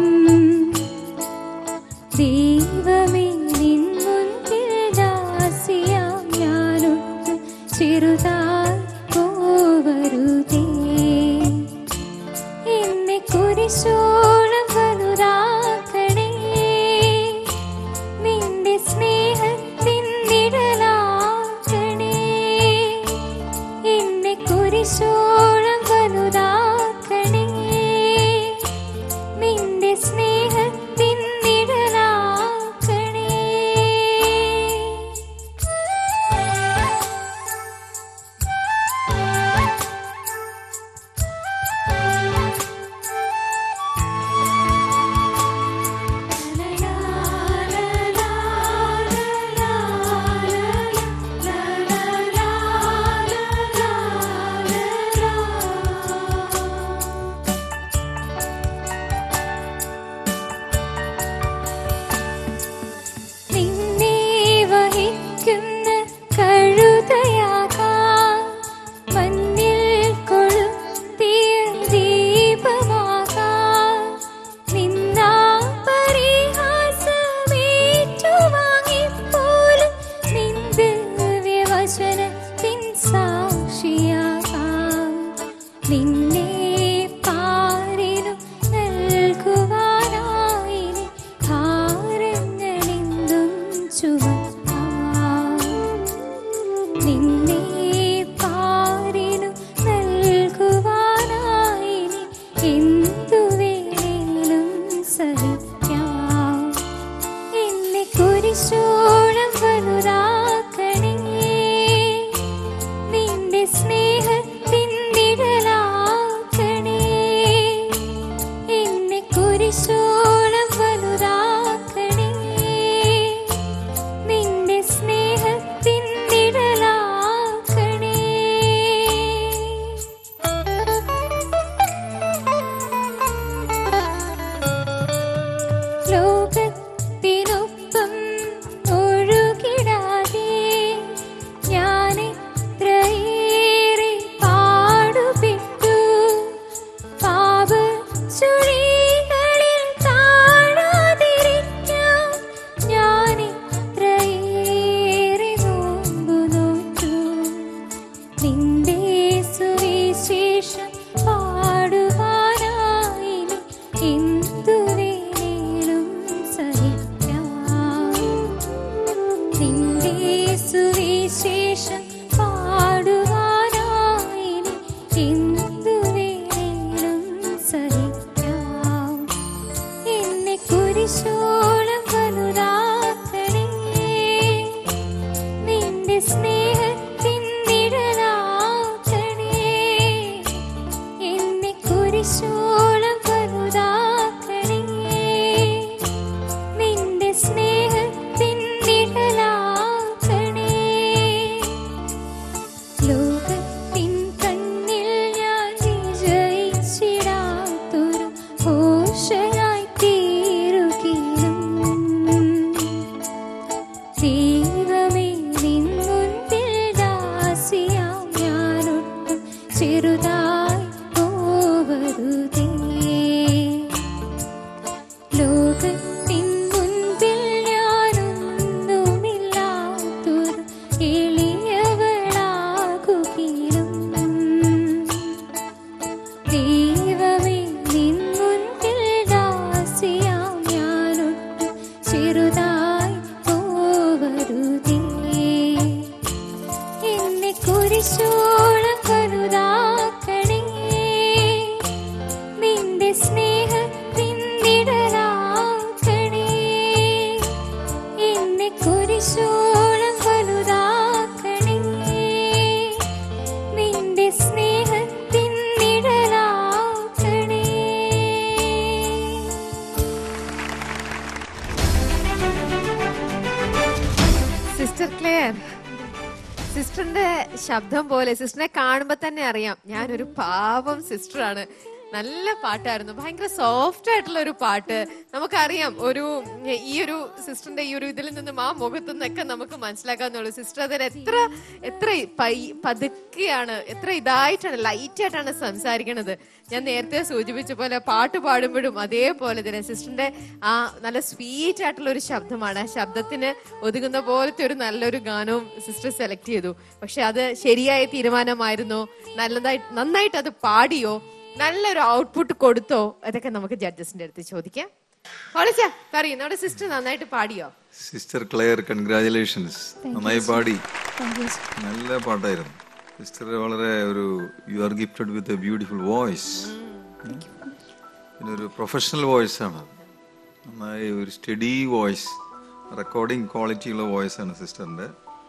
Speaker 11: ദൈവമേ നിൻ മുൻപിൽ ദാസിയാം ഞാനൊട്ടും ചെറുതായി പോവരുതേ എന്നെ കുരിശോളം വലുതാക്കണേ നിന്റെ സ്നേഹത്തിൻ നിഴലാക്കണേ എന്നെ കുരിശോളം വലുതാക്കണേ നിന്റെ സ്നേഹത്തിൻ നിഴലാക്കണേ
Speaker 2: la la la
Speaker 3: ക്ലെയർ സിസ്റ്ററിന്റെ ശബ്ദം പോലെ സിസ്റ്ററിനെ കാണുമ്പോ തന്നെ അറിയാം ഞാനൊരു പാവം സിസ്റ്ററാണ് നല്ല പാട്ടായിരുന്നു ഭയങ്കര സോഫ്റ്റ് ആയിട്ടുള്ള ഒരു പാട്ട് നമുക്കറിയാം ഒരു ഈ ഒരു സിസ്റ്ററിന്റെ ഈ ഒരു ഇതിൽ നിന്നും ആ മുഖത്തു നിന്നൊക്കെ നമുക്ക് മനസ്സിലാക്കാന്നുള്ളൂ സിസ്റ്റർ അതിന് എത്ര എത്ര പൈ പതുക്കെയാണ് എത്ര ഇതായിട്ടാണ് ലൈറ്റ് ആയിട്ടാണ് സംസാരിക്കണത് ഞാൻ നേരത്തെ സൂചിപ്പിച്ച പോലെ പാട്ട് പാടുമ്പോഴും അതേപോലെ തന്നെ സിസ്റ്ററിന്റെ ആ നല്ല സ്വീറ്റ് ആയിട്ടുള്ള ഒരു ശബ്ദമാണ് ആ ശബ്ദത്തിന് ഒതുങ്ങുന്ന പോലത്തെ ഒരു നല്ലൊരു ഗാനവും സിസ്റ്റർ സെലക്ട് ചെയ്തു പക്ഷെ അത് ശരിയായ തീരുമാനമായിരുന്നോ നല്ലതായി നന്നായിട്ട് അത് പാടിയോ നല്ലൊരു ഔട്ട്പുട്ട് കൊടുത്തോ അതൊക്കെ നമുക്ക് ജഡ്ജസിന്റെ അടുത്ത് ചോദിക്കാം കോളേജ പറയൂ നമ്മുടെ സിസ്റ്റർ നന്നായിട്ട് പാടിയോ
Speaker 9: സിസ്റ്റർ ക്ലെയർ കൺഗ്രാചുലേഷൻസ് നന്നായി പാടി നല്ല പാട്ടായിരുന്നു സിസ്റ്റർ വളരെ ഒരു you are gifted with a beautiful voice പിന്നെ ഒരു പ്രൊഫഷണൽ വോയിസ് ആണ് നന്നായി ഒരു സ്റ്റഡി വോയിസ് റെക്കോർഡിംഗ് ക്വാളിറ്റി ഉള്ള വോയിസ് ആണ് സിസ്റ്ററിന്റെ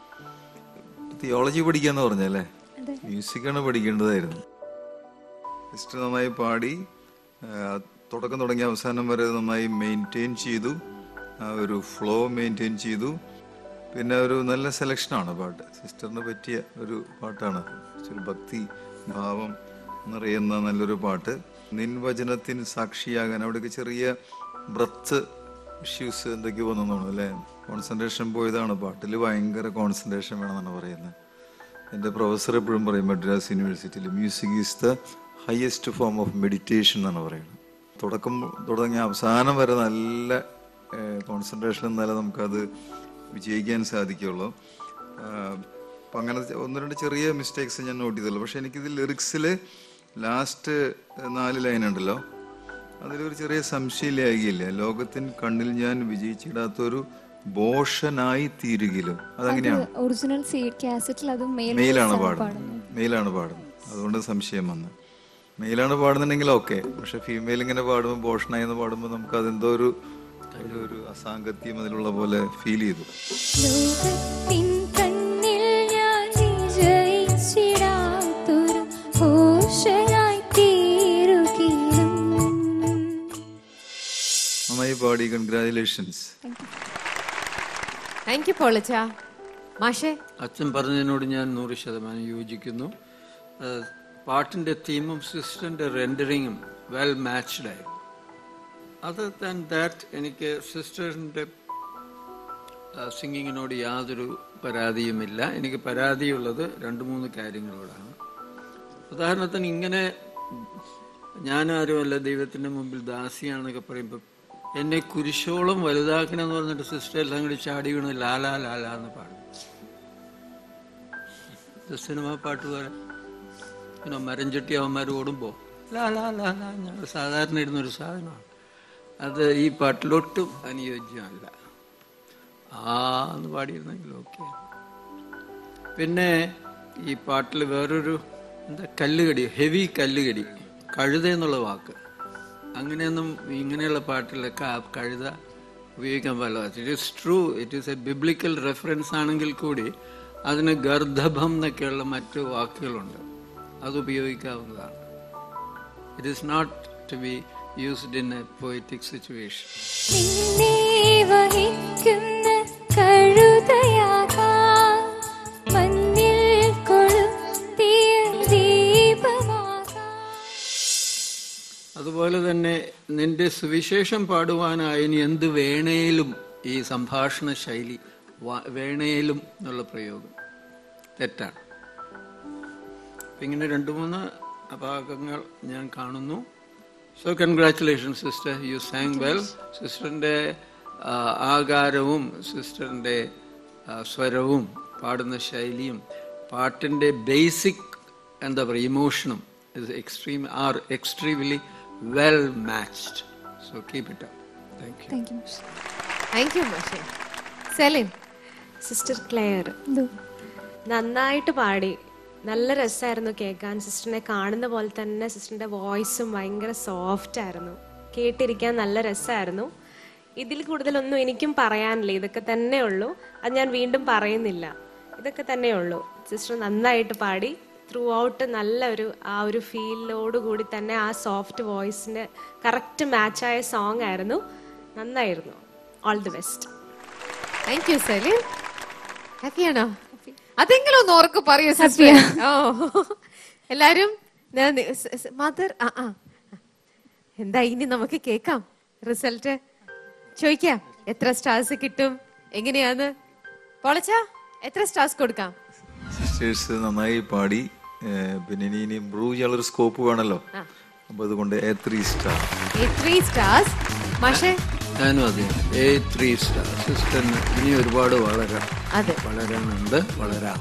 Speaker 9: തിയോളജി പഠിക്കാന്ന് പറഞ്ഞല്ലേ മ്യൂസിക്കാണ് പഠിക്കേണ്ടതായിരുന്നു സിസ്റ്റർ നന്നായി പാടി ആ, തുടക്കം തുടങ്ങി അവസാനം വരെ നന്നായി മെയിൻറ്റെയിൻ ചെയ്തു ആ ഒരു ഫ്ലോ മെയിൻറ്റെയിൻ ചെയ്തു പിന്നെ ഒരു നല്ല സെലക്ഷനാണ് പാട്ട് സിസ്റ്ററിന് പറ്റിയ ഒരു പാട്ടാണ് ഒരു ഭക്തി ഭാവം നിറയുന്ന നല്ലൊരു പാട്ട് നിൻവചനത്തിന് സാക്ഷിയാകാൻ അവിടെയൊക്കെ ചെറിയ ബ്രത്ത് ഇഷ്യൂസ് എന്തൊക്കെയോ വന്നു അല്ലേ കോൺസെൻട്രേഷൻ പോയതാണ് പാട്ടിൽ ഭയങ്കര കോൺസെൻട്രേഷൻ വേണമെന്നാണ് പറയുന്നത് എൻ്റെ പ്രൊഫസർ എപ്പോഴും പറയും മദ്രാസ് യൂണിവേഴ്സിറ്റിയിൽ music is the highest form of meditation എന്നാണ് പറയുന്നത് തുടക്കം തുടങ്ങിയ അവസാനം വരെ നല്ല കോൺസെൻട്രേഷൻ എന്നാലേ നമുക്കത് വിജയിക്കാൻ സാധിക്കുള്ളൂ ആഹ് അപ്പം അങ്ങനെ ഒന്ന് രണ്ട് ചെറിയ മിസ്റ്റേക്സ് ഞാൻ നോട്ട് ചെയ്തുള്ളൂ പക്ഷെ എനിക്കിത് ലിറിക്സിൽ ലാസ്റ്റ് നാല് ലൈൻ ഉണ്ടല്ലോ അതിലൊരു ചെറിയ സംശയമില്ലായില്ല ലോകത്തിൻ കണ്ണിൽ ഞാൻ വിജയിച്ചിടാത്തൊരു ബോഷനായി തീരുകിലും അതെങ്ങനെയാണ്
Speaker 11: ഒറിജിനൽ സി കാസറ്റിൽ അത് മെയിൽ
Speaker 9: മെയിലാണ് പാടുന്നത് മെയിലാണ് പാടുന്നത് അതുകൊണ്ട് സംശയം വന്നു മെയിലാണ് പാടുന്നുണ്ടെങ്കിൽ ഓക്കെ പക്ഷെ ഫീമെയിൽ ഇങ്ങനെ പാടുമ്പോൾ ബോഷനായി എന്ന് പാടുമ്പോൾ നമുക്ക് അതെന്തോ ഒരു ഒരു- ഒരു അസാങ്കത്യം അതിലുള്ള പോലെ ഫീൽ ചെയ്തു
Speaker 2: ലോകത്തിൻ കണ്ണിൽ ഞാൻ വിജയിച്ചിടാത്തൊരു ഘോഷയായി തീരുകിലും
Speaker 9: നന്നായി പാടി കൺഗ്രാചുലേഷൻസ്
Speaker 3: താങ്ക് യു പോളച്ച മാഷേ
Speaker 8: അച്ഛൻ പറഞ്ഞതിനോട് ഞാൻ നൂറ് ശതമാനം യോജിക്കുന്നു ഏഹ് പാട്ടിന്റെ തീമും സിസ്റ്ററിന്റെ റെൻഡറിങ്ങും വെൽ മാച്ച്ഡ് ആയി അതർ ദാൻ ദാറ്റ് എനിക്ക് സിസ്റ്ററിന്റെ സിംഗിങ്ങിനോട് യാതൊരു പരാതിയുമില്ല എനിക്ക് പരാതിയുള്ളത് രണ്ട് മൂന്ന് കാര്യങ്ങളോടാണ് ഉദാഹരണത്തിന് ഇങ്ങനെ ഞാനാരുമല്ല ദൈവത്തിന്റെ മുമ്പിൽ ദാസിയാണെന്നൊക്കെ പറയുമ്പോൾ എന്നെ കുരിശോളം വലുതാക്കണമെന്ന് പറഞ്ഞിട്ട് സിസ്റ്റർ എല്ലാം കൂടി ചാടി വീണ് ലാലാ ലാലാ എന്ന് പാടും ഇത് സിനിമാ പാട്ടുകാരൻ പിന്നെ മരഞ്ചട്ടി അവന്മാർ ഓടുമ്പോൾ ലാ ലാ ലാ ലാ ഞങ്ങൾ സാധാരണ ഇടുന്നൊരു സാധനമാണ് അത് ഈ പാട്ടിലൊട്ടും അനുയോജ്യമല്ല ആ എന്ന് പാടിയിരുന്നെങ്കിൽ ഓക്കെ പിന്നെ ഈ പാട്ടിൽ വേറൊരു എന്താ കല്ലുകടി ഹെവി കല്ലുകടി കഴുത എന്നുള്ള വാക്ക് അങ്ങനെയൊന്നും ഇങ്ങനെയുള്ള പാട്ടിലൊക്കെ ആ കഴുത ഉപയോഗിക്കാൻ പാടില്ല it is true it is a biblical reference ആണെങ്കിൽ കൂടി അതിന് ഗർദ്ധഭം എന്നൊക്കെയുള്ള മറ്റു വാക്കുകളുണ്ട് അത് ഉപയോഗിക്കാവുന്നതാണ് it is not to be used in a poetic situation
Speaker 2: നിന്നെ വഹിക്കുന്ന കഴുതയാകാം മഞ്ഞിൽ കൊളുത്തിയ ദീപമാകാം
Speaker 8: അതുപോലെ തന്നെ നിന്റെ സുവിശേഷം പാടുവാനായി ഇനി എന്ത് വേണേലും ഈ സംഭാഷണ ശൈലി വ- വേണേലും എന്നുള്ള പ്രയോഗം തെറ്റാണ് അപ്പൊ ഇങ്ങനെ രണ്ട് മൂന്ന് ഭാഗങ്ങൾ ഞാൻ കാണുന്നു so congratulation sister you sang well സിസ്റ്ററിന്റെ ആ, ആകാരവും സിസ്റ്ററിന്റെ ആ, സ്വരവും പാടുന്ന ശൈലിയും പാട്ടിന്റെ ബേസിക് എന്താ പറയുക ഇമോഷനും extreme are extremely well matched so keep it thank you
Speaker 11: thank you
Speaker 3: thank you മാഷേ സെലിൻ
Speaker 10: സിസ്റ്റർ ക്ലെയർ നന്നായിട്ട് പാടി നല്ല രസമായിരുന്നു കേൾക്കാൻ സിസ്റ്ററിനെ കാണുന്ന പോലെ തന്നെ സിസ്റ്ററിന്റെ വോയിസും ഭയങ്കര സോഫ്റ്റ് ആയിരുന്നു കേട്ടിരിക്കാൻ നല്ല രസമായിരുന്നു ഇതിൽ കൂടുതലൊന്നും എനിക്കും പറയാനില്ല ഇതൊക്കെ തന്നെ ഉള്ളൂ അത് ഞാൻ വീണ്ടും പറയുന്നില്ല ഇതൊക്കെ തന്നെ ഉള്ളൂ സിസ്റ്റർ നന്നായിട്ട് പാടി ത്രൂ ഔട്ട് നല്ലൊരു ആ ഒരു ഫീലിനോട് കൂടി തന്നെ ആ സോഫ്റ്റ് വോയിസിന് കറക്റ്റ് മാച്ചായ സോങ് ആയിരുന്നു നന്നായിരുന്നു all the best
Speaker 3: thank you Celine ഹാപ്പിയാണോ അതെങ്കിലും ഒന്ന് ഓർക്ക് പറയൂ സിസ്റ്റർ ഓ എല്ലാരും മദർ ആ ആ എന്താ ഇനി നമുക്ക് കേക്കാം റിസൾട്ട് ചോദിക്കാം എത്ര സ്റ്റാർസ് കിട്ടും എങ്ങനെയാന്ന് പൊളച്ച എത്ര സ്റ്റാർസ് കൊടുക്കാം
Speaker 9: സിസ്റ്റേഴ്സ് നന്നായി പാടി ഏഹ് പിന്നെ ഇനി ഇനി ഇമ്പ്രൂവ് ചെയ്യാനുള്ളൊരു സ്കോപ്പ് വേണമല്ലോ അപ്പൊ അതുകൊണ്ട് a three star
Speaker 3: three stars പക്ഷേ
Speaker 8: ഞാനും അതെ എ ത്രീ സ്റ്റാർ സിസ്റ്ററിന് ഇനി ഒരുപാട് വളരാം
Speaker 3: അതെ
Speaker 8: വളരാനുണ്ട് വളരാം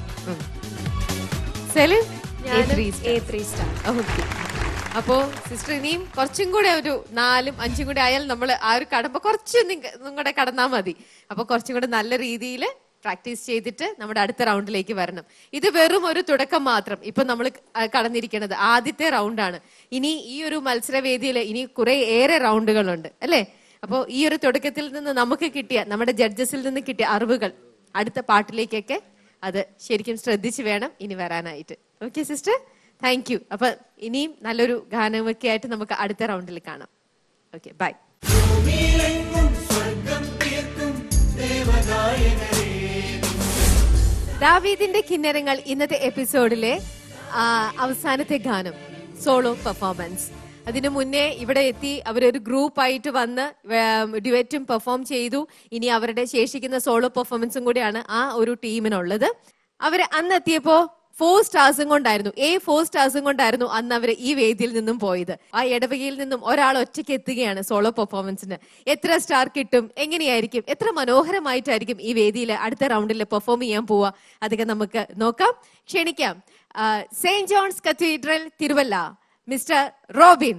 Speaker 3: Celine
Speaker 10: a three star
Speaker 3: okay അപ്പോ സിസ്റ്റർ ഇനിയും കുറച്ചും കൂടെ ഒരു നാലും അഞ്ചും കൂടെ ആയാൽ നമ്മൾ ആ ഒരു കടമ്പ കുറച്ച് നിങ്ങളുടെ കടന്നാ മതി അപ്പൊ കുറച്ചും കൂടെ നല്ല രീതിയിൽ പ്രാക്ടീസ് ചെയ്തിട്ട് നമ്മുടെ അടുത്ത റൗണ്ടിലേക്ക് വരണം ഇത് വെറും ഒരു തുടക്കം മാത്രം ഇപ്പൊ നമ്മൾ കടന്നിരിക്കുന്നത് ആദ്യത്തെ റൗണ്ടാണ് ഇനി ഈ ഒരു മത്സരവേദിയിൽ ഇനി കുറെ ഏറെ റൗണ്ടുകളുണ്ട് അല്ലേ അപ്പോ ഈ ഒരു തുടക്കത്തിൽ നിന്ന് നമുക്ക് കിട്ടിയ നമ്മുടെ ജഡ്ജസിൽ നിന്ന് കിട്ടിയ അറിവുകൾ അടുത്ത പാട്ടിലേക്കൊക്കെ അത് ശരിക്കും ശ്രദ്ധിച്ച് വേണം ഇനി വരാനായിട്ട് ഓക്കെ സിസ്റ്റർ താങ്ക് യു അപ്പൊ ഇനിയും നല്ലൊരു ഗാനമൊക്കെ ആയിട്ട് നമുക്ക് അടുത്ത റൗണ്ടിൽ കാണാം ഓക്കെ ബൈ
Speaker 1: ഭൂമിയിലെങ്ങും സ്വർഗം തീർക്കും ദേവഗായകരേ
Speaker 3: ദാവീദിന്റെ കിന്നരങ്ങൾ ഇന്നത്തെ എപ്പിസോഡിലെ ആ, അവസാനത്തെ ഗാനം സോളോ പെർഫോമൻസ് അതിനു മുന്നേ ഇവിടെ എത്തി അവരൊരു ഗ്രൂപ്പ് ആയിട്ട് വന്ന് ഡ്യുവറ്റും പെർഫോം ചെയ്തു ഇനി അവരുടെ ശേഷിക്കുന്ന സോളോ പെർഫോമൻസും കൂടിയാണ് ആ ഒരു ടീമിനുള്ളത് അവര് അന്ന് എത്തിയപ്പോ ഫോർ സ്റ്റാർസും കൊണ്ടായിരുന്നു എ ഫോർ സ്റ്റാർസും കൊണ്ടായിരുന്നു അന്ന് അവർ ഈ വേദിയിൽ നിന്നും പോയത് ആ ഇടവകയിൽ നിന്നും ഒരാൾ ഒറ്റയ്ക്ക് എത്തുകയാണ് സോളോ പെർഫോമൻസിന് എത്ര സ്റ്റാർ കിട്ടും എങ്ങനെയായിരിക്കും എത്ര മനോഹരമായിട്ടായിരിക്കും ഈ വേദിയിൽ അടുത്ത റൗണ്ടിൽ പെർഫോം ചെയ്യാൻ പോവുക അതൊക്കെ നമുക്ക് നോക്കാം ക്ഷണിക്കാം ആ, saint John's cathedral Thiruvalla mister Robin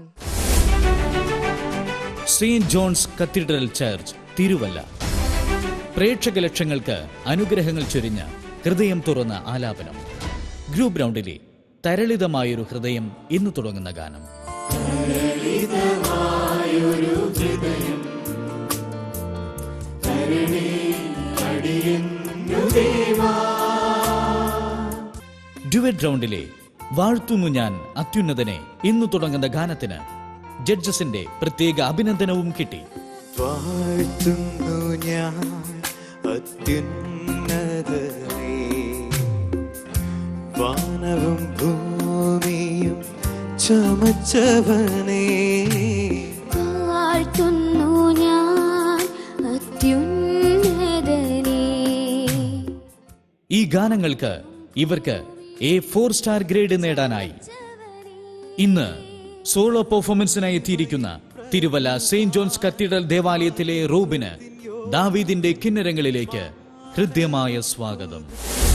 Speaker 4: saint John's cathedral church Thiruvalla പ്രേക്ഷക ലക്ഷങ്ങൾക്ക് അനുഗ്രഹങ്ങൾ ചൊരിഞ്ഞ ഹൃദയം തുറന്ന ആലാപനം ഗ്രൂപ്പ് റൗണ്ടിലെ തരളിതമായൊരു ഹൃദയം ഇന്ന് തുടങ്ങുന്ന ഗാനം
Speaker 1: ലളിതമായൊരു ഹൃദയം തരണേ അടിയന്നു ദേവാ
Speaker 4: ഡ്യുവറ്റ് റൗണ്ടിലെ വാഴ്ത്തുന്നു ഞാൻ അത്യുന്നതനെ ഇന്ന് തുടങ്ങുന്ന ഗാനത്തിന് ജഡ്ജസിന്റെ പ്രത്യേക അഭിനന്ദനവും കിട്ടി
Speaker 1: വാഴ്ത്തുന്നു ഞാൻ അത്യുന്നതനെ വാനവും ഭൂമിയും ചമച്ചവനേ
Speaker 2: വാഴ്ത്തുന്നു ഞാൻ അത്യുന്നതനെ
Speaker 4: ഈ ഗാനങ്ങൾക്ക് ഇവർക്ക് എ ഫോർ സ്റ്റാർ ഗ്രേഡ് നേടാനായി ഇന്ന് സോളോ പെർഫോമൻസിനായി എത്തിയിരിക്കുന്ന തിരുവല്ല സെയിന്റ് ജോൺസ് കത്തീഡ്രൽ ദേവാലയത്തിലെ റോബിന് ദാവീദിന്റെ കിന്നരങ്ങളിലേക്ക് ഹൃദ്യമായ സ്വാഗതം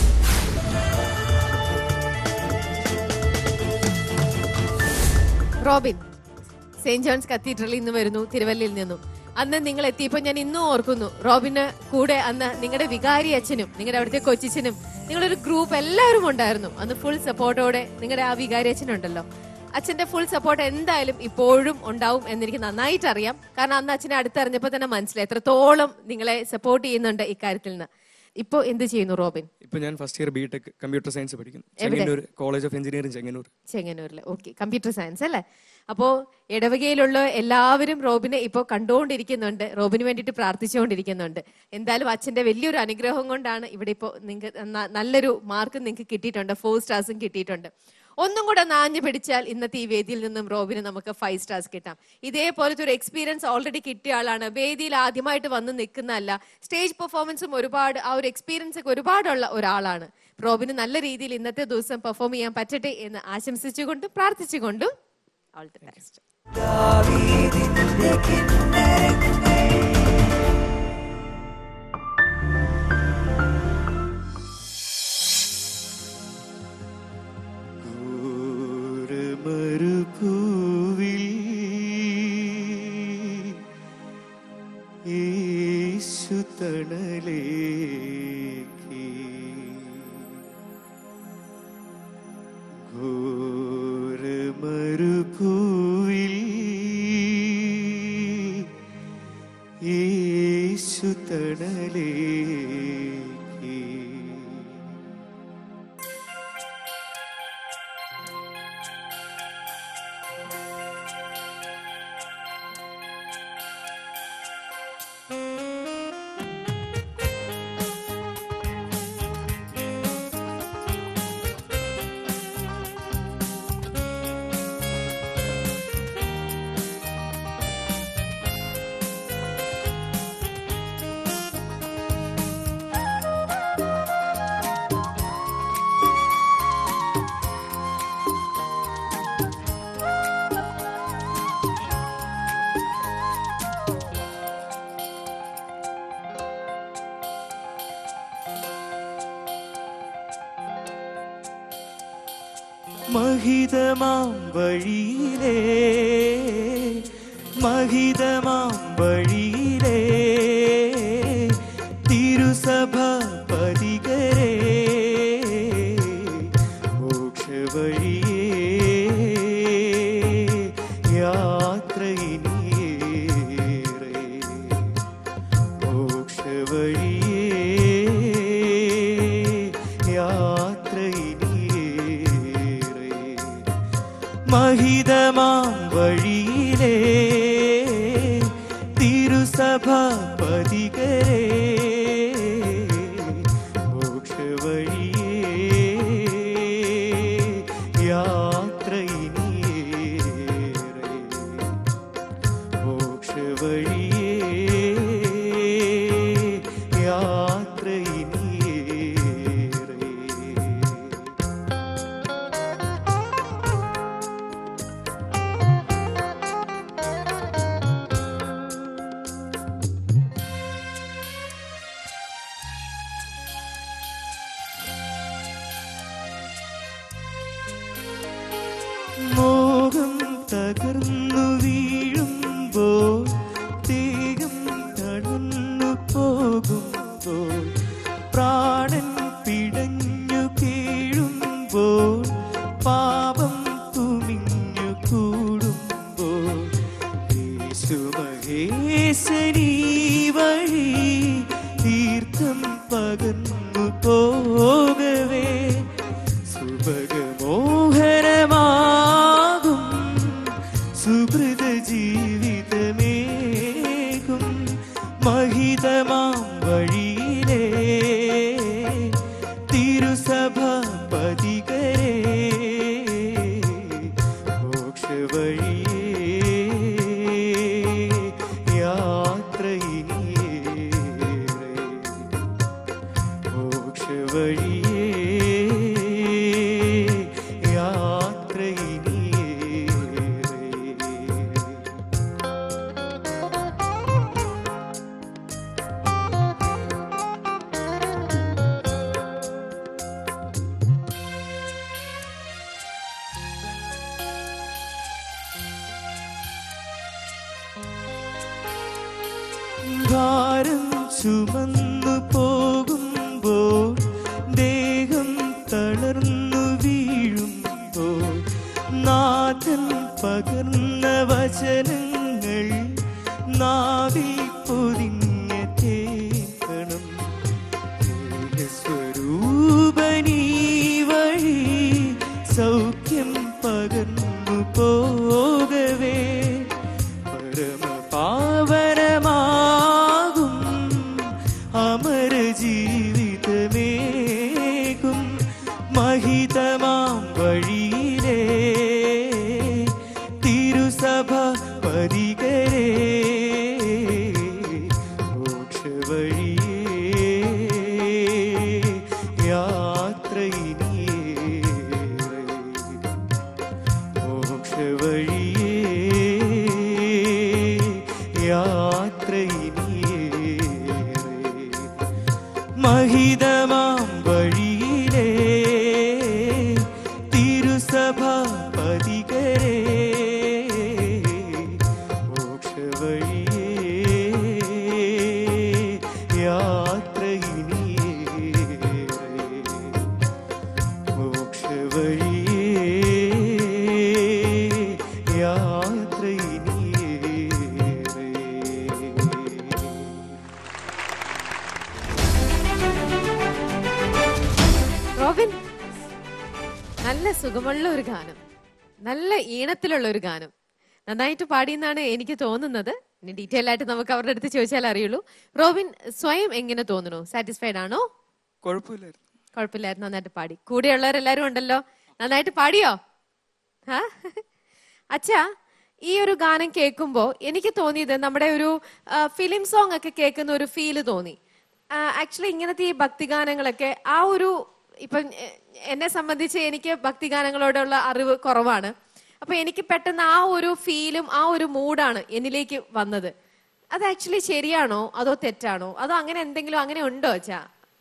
Speaker 3: റോബിൻ സെയിന്റ് ജോൺസ് കത്തീഡ്രലിൽ നിന്ന് വരുന്നു തിരുവല്ലയിൽ നിന്നും അന്ന് നിങ്ങൾ എത്തിയപ്പോൾ ഞാൻ ഇന്നും ഓർക്കുന്നു റോബിന് കൂടെ അന്ന് നിങ്ങളുടെ വികാരി അച്ഛനും നിങ്ങളുടെ അവിടുത്തെ കൊച്ചിച്ചനും നിങ്ങളൊരു ഗ്രൂപ്പ് എല്ലാവരും ഉണ്ടായിരുന്നു അന്ന് ഫുൾ സപ്പോർട്ടോടെ നിങ്ങളുടെ ആ വികാരി അച്ഛനുണ്ടല്ലോ അച്ഛന്റെ ഫുൾ സപ്പോർട്ട് എന്തായാലും ഇപ്പോഴും ഉണ്ടാവും എന്നെനിക്ക് നന്നായിട്ട് അറിയാം കാരണം അന്ന് അച്ഛനെ അടുത്തറിഞ്ഞപ്പോൾ തന്നെ മനസ്സിലായി എത്രത്തോളം നിങ്ങളെ സപ്പോർട്ട് ചെയ്യുന്നുണ്ട് ഇക്കാര്യത്തിൽ നിന്ന് ഇപ്പോ എന്ത് ചെയ്യുന്നു റോബിൻ
Speaker 12: ഇപ്പൊ ഞാൻ first year B tech computer science പഠിക്കുന്നു
Speaker 3: എവിടെ?
Speaker 12: Chengannur college of engineering Chengannur
Speaker 3: ചെങ്ങന്നൂരില് ഓക്കെ കമ്പ്യൂട്ടർ സയൻസ് അല്ലേ അപ്പോ ഇടവകയിലുള്ള എല്ലാവരും റോബിനെ ഇപ്പോൾ കണ്ടുകൊണ്ടിരിക്കുന്നുണ്ട് റോബിന് വേണ്ടിയിട്ട് പ്രാർത്ഥിച്ചുകൊണ്ടിരിക്കുന്നുണ്ട് എന്തായാലും അച്ഛന്റെ വലിയൊരു അനുഗ്രഹം കൊണ്ടാണ് ഇവിടെ ഇപ്പോൾ നിങ്ങൾക്ക് നല്ലൊരു മാർക്ക് നിങ്ങൾക്ക് കിട്ടിയിട്ടുണ്ട് ഫോർ സ്റ്റാർസും കിട്ടിയിട്ടുണ്ട് ഒന്നും കൂടെ നാഞ്ഞു പിടിച്ചാൽ ഇന്നത്തെ ഈ വേദിയിൽ നിന്നും റോബിന് നമുക്ക് ഫൈവ് സ്റ്റാർസ് കിട്ടാം ഇതേപോലത്തെ ഒരു എക്സ്പീരിയൻസ് ഓൾറെഡി കിട്ടിയ ആളാണ് വേദിയിൽ ആദ്യമായിട്ട് വന്ന് നിൽക്കുന്നതല്ല സ്റ്റേജ് പെർഫോമൻസും ഒരുപാട് ആ ഒരു എക്സ്പീരിയൻസ് ഒക്കെ ഒരുപാടുള്ള ഒരാളാണ് റോബിന് നല്ല രീതിയിൽ ഇന്നത്തെ ദിവസം പെർഫോം ചെയ്യാൻ പറ്റട്ടെ എന്ന് ആശംസിച്ചുകൊണ്ടും പ്രാർത്ഥിച്ചുകൊണ്ടും ഓൾ ദി ബെസ്റ്റ്
Speaker 1: മരുഭൂവിൽ യേശു തണലേക്ക് ഘോര മരുഭൂവിൽ യേശു തണലേക്ക് മഹിതമാം വഴിയിലേ മഹിതമാം വഴിയിലേ തിരുസഭ പതികരേ മോക്ഷവഴിയേ യാത്ര ഇനിയേറെ മോക്ഷവഴിയേ യാത്ര ഇനിയേറെ മഹിതമാം വഴിയിലേ തിരുസഭ പതികരേ മോക്ഷവഴിയേ യാത്ര ഇനിയേറെ മോക്ഷവഴിയേ യാത്ര ഇനിയേറെ മോഹം തകർന്നു വീഴുമ്പോൾ തേകം തടന്നു പോകുമ്പോൾ പ്രാണൻ പിടഞ്ഞു കീഴുമ്പോൾ പാപം തുമിഞ്ഞു കൂടുമ്പോൾ യേശുമഹേശനീ വഴി തീർത്ഥം പകർന്നു പോകവേ സുഭഗമോഹരമാകും സുഹൃത ജീവിതമേകും മഹിതമാം വഴിയിലേ തിരുസഭ പതികരേ മോക്ഷവഴിയേ യാത്ര ഇനിയേറെ മോക്ഷവഴിയേ യാത്ര ഇനിയേറെ ഭാരം ചുമന്നു പോകുമ്പോൾ ദേഹം തളർന്നു വീഴുമ്പോൾ നാഥൻ പകർന്ന വചനങ്ങൾ നാവിൽ പൊതിഞ്ഞ തേക്കണം സ്വരൂപനീ വഴി സൗഖ്യം പകർന്നു പോകവേ പരമപാവനമാകും അമര ജീവിതമേകും മഹിതമാം വഴിയിലേ തിരുസഭ പരികരേ മോക്ഷവഴിയേ യാത്ര ഇനിയേറെ മോക്ഷവഴിയേ യാത്ര ഇനിയേറെ മഹിതമാം വഴിയിലേ തിരുസഭ പതികരേ മോക്ഷവഴിയേ യാത്ര ഇനിയേറെ മോക്ഷവഴിയേ യാത്ര ഇനിയേറെ
Speaker 3: റോബിൻ നല്ല സുഖമുള്ള ഒരു ഗാനം നല്ല ഈണത്തിലുള്ള ഒരു ഗാനം നന്നായിട്ട് പാടിയെന്നാണ് എനിക്ക് തോന്നുന്നത് ഇനി ഡീറ്റെയിൽ ആയിട്ട് നമുക്ക് അവരുടെ അടുത്ത് ചോദിച്ചാൽ അറിയുള്ളൂ റോബിൻ സ്വയം എങ്ങനെ തോന്നുന്നു സാറ്റിസ്ഫൈഡ് ആണോ
Speaker 12: കുഴപ്പമില്ലായിരുന്നു
Speaker 3: കുഴപ്പമില്ലായിരുന്നു നന്നായിട്ട് പാടി കൂടെയുള്ളവരെല്ലാരും ഉണ്ടല്ലോ നന്നായിട്ട് പാടിയോ ആ? അച്ഛാ ഈ ഒരു ഗാനം കേൾക്കുമ്പോ എനിക്ക് തോന്നിയത് നമ്മുടെ ഒരു ഫിലിം സോങ് ഒക്കെ കേൾക്കുന്ന ഒരു ഫീല് തോന്നി ആക്ച്വലി ഇങ്ങനത്തെ ഈ ഭക്തിഗാനങ്ങളൊക്കെ ആ ഒരു ഇപ്പം എ- എന്നെ സംബന്ധിച്ച് എനിക്ക് ഭക്തിഗാനങ്ങളോടുള്ള അറിവ് കുറവാണ് അപ്പൊ എനിക്ക് പെട്ടെന്ന് ആ ഒരു ഫീലും ആ ഒരു മൂഡാണ് എന്നിലേക്ക് വന്നത് അത് ആക്ച്വലി ശരിയാണോ അതോ തെറ്റാണോ അതോ അങ്ങനെ എന്തെങ്കിലും അങ്ങനെ ഉണ്ടോ അച്ഛാ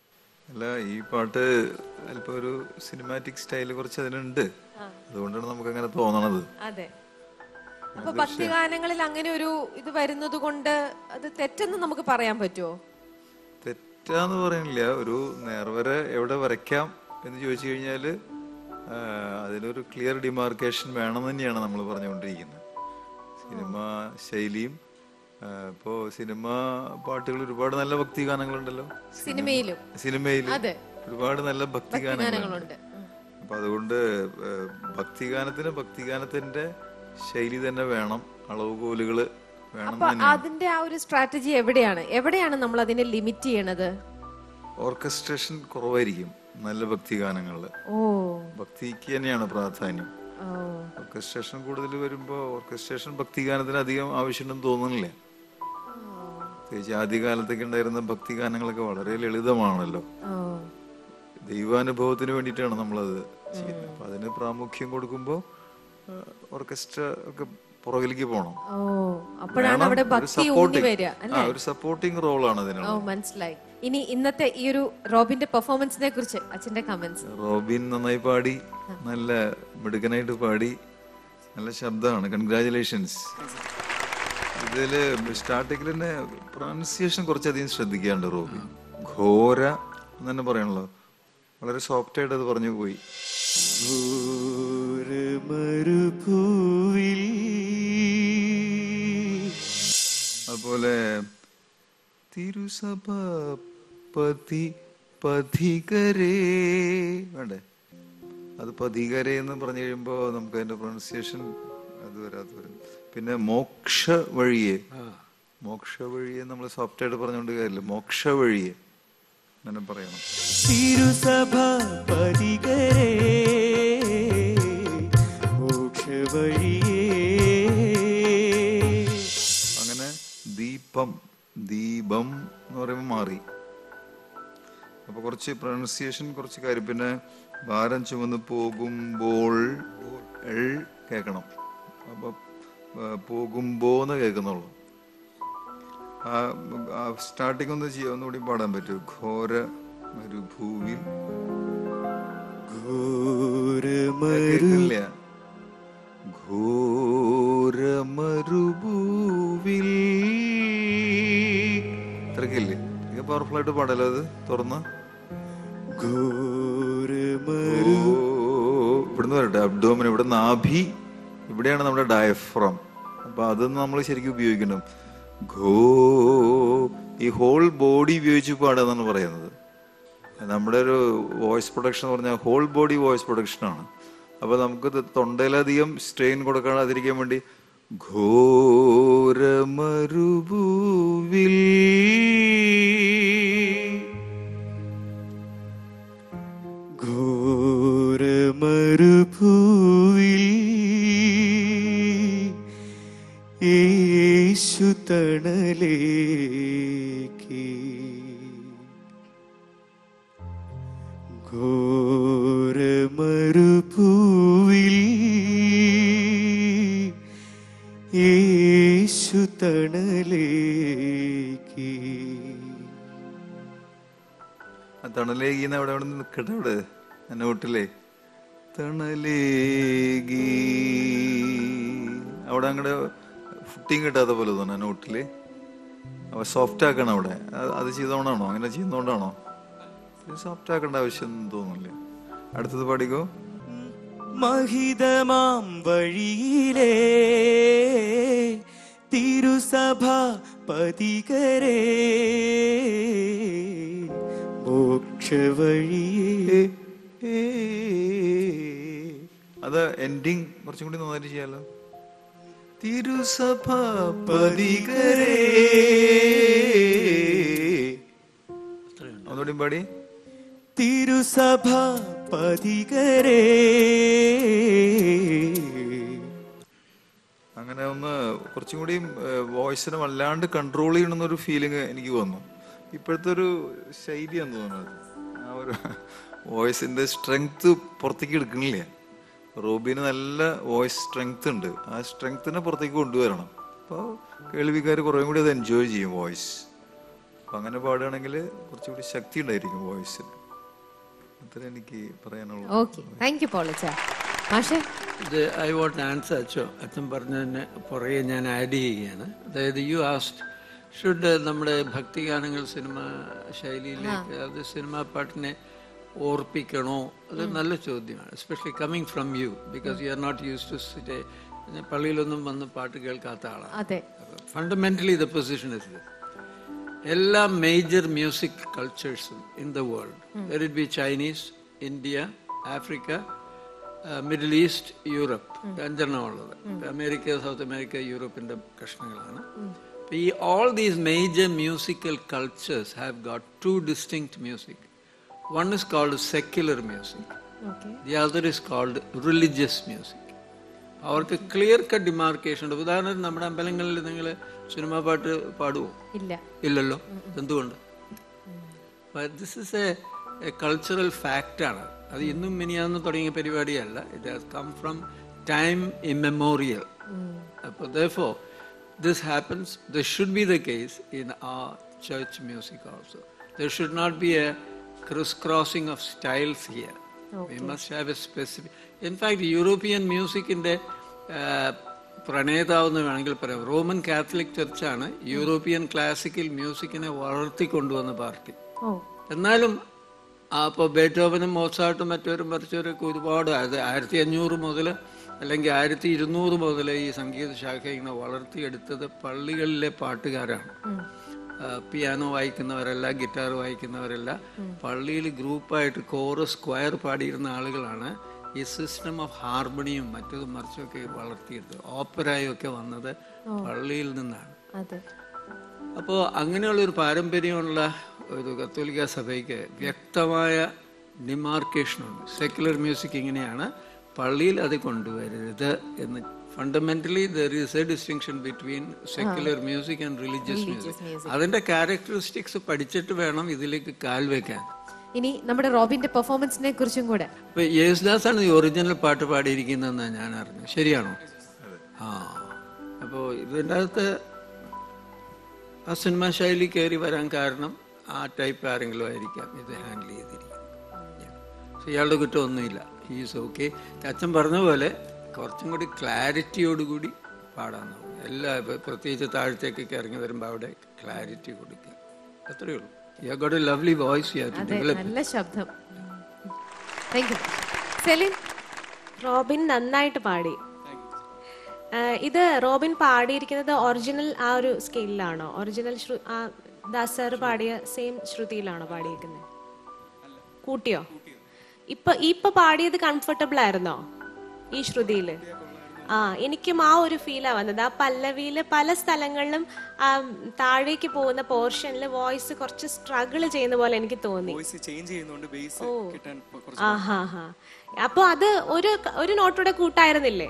Speaker 9: അല്ല ഈ പാട്ട് അല്പം ഒരു സിനിമാറ്റിക് സ്റ്റൈൽ കുറച്ച് അതിനുണ്ട് അതുകൊണ്ടാണ് നമുക്ക് അങ്ങനെ തോന്നണത്
Speaker 3: അതെ അപ്പൊ ഭക്തിഗാനങ്ങളിൽ അങ്ങനെ ഒരു ഇത് വരുന്നത് കൊണ്ട് അത് തെറ്റെന്ന് നമുക്ക് പറയാൻ പറ്റുമോ
Speaker 9: തെറ്റാന്ന് പറയുന്നില്ല ഒരു നേർവര എവിടെ വരയ്ക്കാം എന്ന് ചോദിച്ചു കഴിഞ്ഞാല് ആ, അതിനൊരു ക്ലിയർ ഡിമാർക്കേഷൻ വേണം തന്നെയാണ് നമ്മൾ പറഞ്ഞുകൊണ്ടിരിക്കുന്നത് സിനിമ ശൈലിയും ആ, ഇപ്പോ സിനിമ പാട്ടുകൾ ഒരുപാട് നല്ല ഭക്തി ഗാനങ്ങളുണ്ടല്ലോ
Speaker 3: സിനിമയിലും
Speaker 9: സിനിമയിൽ
Speaker 3: അതെ.
Speaker 9: ഒരുപാട് നല്ല ഭക്തി ഗാനങ്ങളുണ്ട്
Speaker 3: ഗാനങ്ങളുണ്ട്
Speaker 9: അപ്പൊ അതുകൊണ്ട് ആ, ഭക്തിഗാനത്തിന് ഭക്തിഗാനത്തിന്റെ ശൈലി തന്നെ വേണം അളവുകോലുകള് വേണം
Speaker 3: അപ്പൊ
Speaker 9: തന്നെ
Speaker 3: അതിന്റെ ആ ഒരു സ്ട്രാറ്റജി എവിടെയാണ് എവിടെയാണ് നമ്മൾ അതിനെ ലിമിറ്റ് ചെയ്യണത്
Speaker 9: ഓർക്കസ്ട്രേഷൻ കുറവായിരിക്കും നല്ല ഭക്തിഗാനങ്ങളില്
Speaker 3: ഓ
Speaker 9: ഭക്തിക്ക് തന്നെയാണ് പ്രാധാന്യം
Speaker 3: ഓ
Speaker 9: ഓർക്കസ്ട്രേഷൻ കൂടുതൽ വരുമ്പോൾ ഓർക്കസ്ട്രേഷൻ ഭക്തിഗാനത്തിന് അധികം ആവശ്യമുണ്ടെന്ന് തോന്നുന്നില്ല പ്രത്യേകിച്ച് ആദ്യകാലത്തൊക്കെ ഉണ്ടായിരുന്ന ഭക്തിഗാനങ്ങളൊക്കെ വളരെ ലളിതമാണല്ലോ
Speaker 3: ഓ
Speaker 9: ദൈവാനുഭവത്തിന് വേണ്ടിയിട്ടാണ് നമ്മളത് ചെയ്യുന്നത് അപ്പൊ അതിന് പ്രാമുഖ്യം കൊടുക്കുമ്പോൾ ഓർക്കസ്ട്ര ഒക്കെ പുറകിലേക്ക് പോകണം
Speaker 3: ഓ അപ്പോഴാണ്
Speaker 9: വേണം.
Speaker 3: അവിടെ
Speaker 9: ഒരു
Speaker 3: ഭക്തി ഊന്നി
Speaker 9: supporting.
Speaker 3: വരിക
Speaker 9: ആ,
Speaker 3: അല്ലേ
Speaker 9: ഒരു സപ്പോർട്ടിങ് റോളാണ്
Speaker 3: ഓ
Speaker 9: അതിനുള്ള
Speaker 3: മനസ്സിലായി ഇനി ഇന്നത്തെ ഈ ഒരു റോബിന്റെ പെർഫോമൻസിനെ കുറിച്ച് അച്ഛന്റെ കമന്റ്സ്
Speaker 9: റോബിൻ നന്നായി പാടി നല്ല മിടുക്കനായിട്ട് പാടി നല്ല ശബ്ദമാണ് കൺഗ്രാചുലേഷൻസ് ഇതില് സ്റ്റാർട്ടിങ്ങിൽ തന്നെ പ്രൊനൗൺസിയേഷൻ കുറച്ചധികം ശ്രദ്ധിക്കാണ്ട് റോബിൻ ഘോര എന്ന് തന്നെ പറയണല്ലോ വളരെ സോഫ്റ്റ് ആയിട്ട് അത് പറഞ്ഞു പോയി
Speaker 1: മരുഭൂവിൽ
Speaker 9: അതുപോലെ തിരുസഭ പതി പഥികരേ വേണ്ടേ അത് പഥികരേ എന്ന് പറഞ്ഞു കഴിയുമ്പോൾ നമുക്ക് അതിന്റെ പ്രൊനൗൺസിയേഷൻ അത് വരാതെ വരും പിന്നെ മോക്ഷ വഴിയെ മോക്ഷ വഴിയെ നമ്മൾ സോഫ്റ്റ് ആയിട്ട് പറഞ്ഞുകൊണ്ട് കാര്യമില്ല മോക്ഷ വഴിയെ അങ്ങനെ പറയണം
Speaker 1: തിരുസഭ പതികരേ മോക്ഷവഴിയേ
Speaker 9: അങ്ങനെ ദീപം ദീപം എന്ന് പറയുമ്പോൾ മാറി അപ്പൊ കുറച്ച് പ്രൊനൗൺസിയേഷൻ കുറച്ച് കാര്യം പിന്നെ ഭാരം ചുമന്ന് പോകുമ്പോൾ എൾ കേൾക്കണം അപ്പൊ ആ, പോകുമ്പോന്ന് കേൾക്കുന്നുള്ളൂ ആ സ്റ്റാർട്ടിങ് ഒന്ന് ചെയ്യാം ഒന്നുകൂടി പാടാൻ പറ്റുമോ ഘോര മരുഭൂവിൽ കേൾക്കുന്നില്ല ഘോര മരുഭൂവിൽ ഇത്രക്കില്ലേ പവർഫുൾ ആയിട്ട് പാടല്ലോ അത് തുറന്ന് ഇവിടുന്ന് വരട്ടെ അബ്ഡോമിൻ ഇവിടെ നാഭി ഇവിടെയാണ് നമ്മുടെ ഡയഫ്രം അപ്പൊ അതൊന്നും നമ്മൾ ശരിക്കും ഉപയോഗിക്കണം ഘോ ഈ ഹോൾ ബോഡി ഉപയോഗിച്ച് പാടുകയെന്നാണ് പറയുന്നത് നമ്മുടെ ഒരു വോയിസ് പ്രൊഡക്ഷൻ എന്ന് പറഞ്ഞാൽ ഹോൾ ബോഡി വോയിസ് പ്രൊഡക്ഷൻ ആണ് അപ്പൊ നമുക്ക് ഇത് തൊണ്ടയിലധികം സ്ട്രെയിൻ കൊടുക്കാതിരിക്കാൻ വേണ്ടി ഘോരമരുഭൂവിൽ
Speaker 1: ഘോരമരുഭൂവിൽ യേശു തണലേക്ക് ഘോരമരുഭൂവിൽ യേശു തണലേക്ക്
Speaker 9: ആ തണലേകിന്ന് അവിടെ അവിടെ നിൽക്കട്ടെ അവിടെ ആ നോട്ടിലെ തണലേകി അവിടെ അങ്ങടെ ഫുട്ടിങ് കിട്ടാത്ത പോലെ തോന്നുന്നു ആ നോട്ടില് അവ സോഫ്റ്റ് ആക്കണം അവിടെ അത് അത് ചെയ്തോണ്ടാണോ അങ്ങനെ ചെയ്യുന്നോണ്ടാണോ സോഫ്റ്റ് ആക്കേണ്ട ആവശ്യം തോന്നുന്നില്ല അടുത്തത് പാടിക്കോ
Speaker 1: മഹിതമാം വഴിയിലേ തിരുസഭ പതികരേ മോക്ഷവഴിയേ
Speaker 9: അത് എൻഡിങ് കുറച്ചും കൂടി നന്നായിട്ട് ചെയ്യാലോ തിരുസഭ പതികരേ ഒന്നുകൂടി പാടി
Speaker 1: തിരുസഭ പതികരേ
Speaker 9: അങ്ങനെ ഒന്ന് കുറച്ചും കൂടി വോയിസിനെ വല്ലാണ്ട് കൺട്രോൾ ചെയ്യണമെന്നൊരു ഫീലിംഗ് എനിക്ക് വന്നു ഇപ്പോഴത്തെ ഒരു ശൈലിയാന്ന് തോന്നുന്നത് ആ ഒരു വോയിസിന്റെ സ്ട്രെങ്ത് പുറത്തേക്ക് എടുക്കണില്ല റോബിന് നല്ല വോയിസ് സ്ട്രെങ്ത് ഉണ്ട് ആ സ്ട്രെങ്ത്തിനെ പുറത്തേക്ക് കൊണ്ടുവരണം അപ്പോൾ കേൾവിക്കാർ കുറേ കൂടി അത് എൻജോയ് ചെയ്യും വോയിസ് അപ്പം അങ്ങനെ പാടുകയാണെങ്കിൽ കുറച്ചുകൂടി ശക്തി ഉണ്ടായിരിക്കും വോയിസിൽ അത്ര എനിക്ക് പറയാനുള്ളൂ
Speaker 3: ഓക്കെ താങ്ക് യു പോളച്ച മാഷേ
Speaker 8: ഇത് ഐ വോണ്ട് ആൻസർ അച്ചോ അച്ഛൻ പറഞ്ഞതിന് പുറകെ ഞാൻ ആഡ് ചെയ്യുകയാണ് അതായത് യു ആസ്റ്റ് ഷുഡ് നമ്മുടെ ഭക്തിഗാനങ്ങൾ സിനിമ ശൈലിയിലേക്ക് അത് സിനിമാ പാട്ടിനെ ഓർപ്പിക്കണോ അത് നല്ല ചോദ്യമാണ് especially coming from you because you are not use to sit പള്ളിയിലൊന്നും വന്ന് പാട്ട് കേൾക്കാത്ത ആളാണ്
Speaker 3: അതെ
Speaker 8: fundamentally the position is this എല്ലാ മേജർ മ്യൂസിക് കൾച്ചേഴ്സും in the world where it be Chinese India Africa middle east Europe അഞ്ചെണ്ണം ഉള്ളത് അമേരിക്ക സൗത്ത് അമേരിക്ക യൂറോപ്പിന്റെ കഷ്ണങ്ങളാണ് ഈ all these major musical cultures have got two distinct music one is called secular music the other is called religious music അവർക്ക് clear cut demarcation ഉണ്ട് ഉദാഹരണത്തിന് നമ്മുടെ അമ്പലങ്ങളിൽ നിങ്ങൾ സിനിമാ പാട്ട് പാടുവോ
Speaker 3: ഇല്ല
Speaker 8: ഇല്ലല്ലോ എന്തുകൊണ്ട് ദിസ് ഇസ് എ കൾച്ചറൽ ഫാക്റ്റാണ് അത് ഇന്നും മിനിയാന്ന് തുടങ്ങിയ പരിപാടിയല്ല it has come from time immemorial അപ്പോൾ though this happens this should be the case in ആ church music also there should not be a criss crossing of styles here we must have a specific in fact European മ്യൂസിക്കിന്റെ പ്രണേതാവെന്ന് വേണമെങ്കിൽ പറയാം Roman catholic ചർച്ചാണ് European classical മ്യൂസിക്കിനെ വളർത്തിക്കൊണ്ടുവന്ന party എന്നാലും അപ്പോൾ ബേറ്റോവനും മോസാട്ടും മറ്റവരും മറിച്ചവരൊക്കെ ഒരുപാട് അത് ആയിരത്തി അഞ്ഞൂറ് മുതൽ അല്ലെങ്കിൽ ആയിരത്തി ഇരുന്നൂറ് മുതൽ ഈ സംഗീത ശാഖ ഇങ്ങനെ വളർത്തിയെടുത്തത് പള്ളികളിലെ പാട്ടുകാരാണ് പിയാനോ വായിക്കുന്നവരല്ല ഗിറ്റാർ വായിക്കുന്നവരല്ല പള്ളിയിൽ ഗ്രൂപ്പായിട്ട് കോറസ് സ്ക്വയർ പാടിയിരുന്ന ആളുകളാണ് ഈ സിസ്റ്റം ഓഫ് ഹാർമണിയും മറ്റതും മറിച്ചൊക്കെ വളർത്തിയെടുത്തത് ഓപ്പറായും ഒക്കെ വന്നത് പള്ളിയിൽ നിന്നാണ്
Speaker 3: അതെ
Speaker 8: അപ്പോൾ അങ്ങനെയുള്ള ഒരു പാരമ്പര്യമുള്ള ഒരു കത്തോലിക്ക സഭയ്ക്ക് വ്യക്തമായ ഡിമാർക്കേഷനുണ്ട് സെക്യുലർ മ്യൂസിക് ഇങ്ങനെയാണ് പള്ളിയിൽ അത് കൊണ്ടുവരരുത് എന്ന് fundamentally there is a distinction between secular music and religious music അതിന്റെ ക്യാരക്ടറിസ്റ്റിക്സ് പഠിച്ചിട്ട് വേണം ഇതിലേക്ക് കാൽ വെക്കാൻ
Speaker 3: ഇനി നമ്മുടെ റോബിന്റെ പെർഫോമൻസിനെ കുറിച്ചും കൂടെ
Speaker 8: ഇപ്പൊ യേശുദാസാണ് ഈ ഒറിജിനൽ പാട്ട് പാടിയിരിക്കുന്നതെന്ന് ഞാൻ അറിഞ്ഞു ശരിയാണോ ആ അപ്പോൾ ഇതിൻ്റെ അകത്ത് ആ സിനിമാ ശൈലി കയറി വരാൻ കാരണം ആ ടൈപ്പ് ആരെങ്കിലും ആയിരിക്കാം ഇത് ഹാൻഡിൽ ചെയ്തിരിക്കുന്നത് പക്ഷെ ഇയാളുടെ കുറ്റമൊന്നുമില്ല ഹീസ് ഓക്കെ അച്ഛൻ പറഞ്ഞ പോലെ കുറച്ചും കൂടി ക്ലാരിറ്റിയോടുകൂടി പാടാൻ നോക്കും എല്ലാ ഇപ്പൊ പ്രത്യേകിച്ച് താഴത്തേക്കൊക്കെ ഇറങ്ങി വരുമ്പോൾ അവിടെ ക്ലാരിറ്റി കൊടുക്കുക അത്രയേ ഉള്ളൂ you got a lovely voice you too
Speaker 3: അതെ
Speaker 8: ഡെവലപ്പ്
Speaker 3: നല്ല ശബ്ദം താങ്ക് യു സെലിൻ
Speaker 10: റോബിൻ നന്നായിട്ട് പാടി ആ, ഇത് റോബിൻ പാടിയിരിക്കുന്നത് ഒറിജിനൽ ആ ഒരു സ്കെയിലാണോ ഒറിജിനൽ ശ്രു ആ ദാസ് സാർ പാടിയ സെയിം ശ്രുതിയിലാണോ പാടിയിരിക്കുന്നത് കൂട്ടിയോ ഇപ്പൊ ഇപ്പൊ പാടിയത് കംഫർട്ടബിൾ ആയിരുന്നോ ഈ ശ്രുതിയില് ആ എനിക്കും ആ ഒരു ഫീലാ വന്നത് ആ പല്ലവിയില് പല സ്ഥലങ്ങളിലും ആ താഴേക്ക് പോകുന്ന പോർഷനിൽ വോയിസ് കുറച്ച് സ്ട്രഗിൾ ചെയ്യുന്ന പോലെ എനിക്ക് തോന്നി
Speaker 12: വോയിസ് ചേഞ്ച് ചെയ്യുന്നതുകൊണ്ട് ബേസ് കിട്ടാൻ ഇപ്പൊ കുറച്ച്
Speaker 10: ആഹാ ഹാ അപ്പൊ അത് ഒരു ഒരു നോട്ടൂടെ കൂട്ടായിരുന്നില്ലേ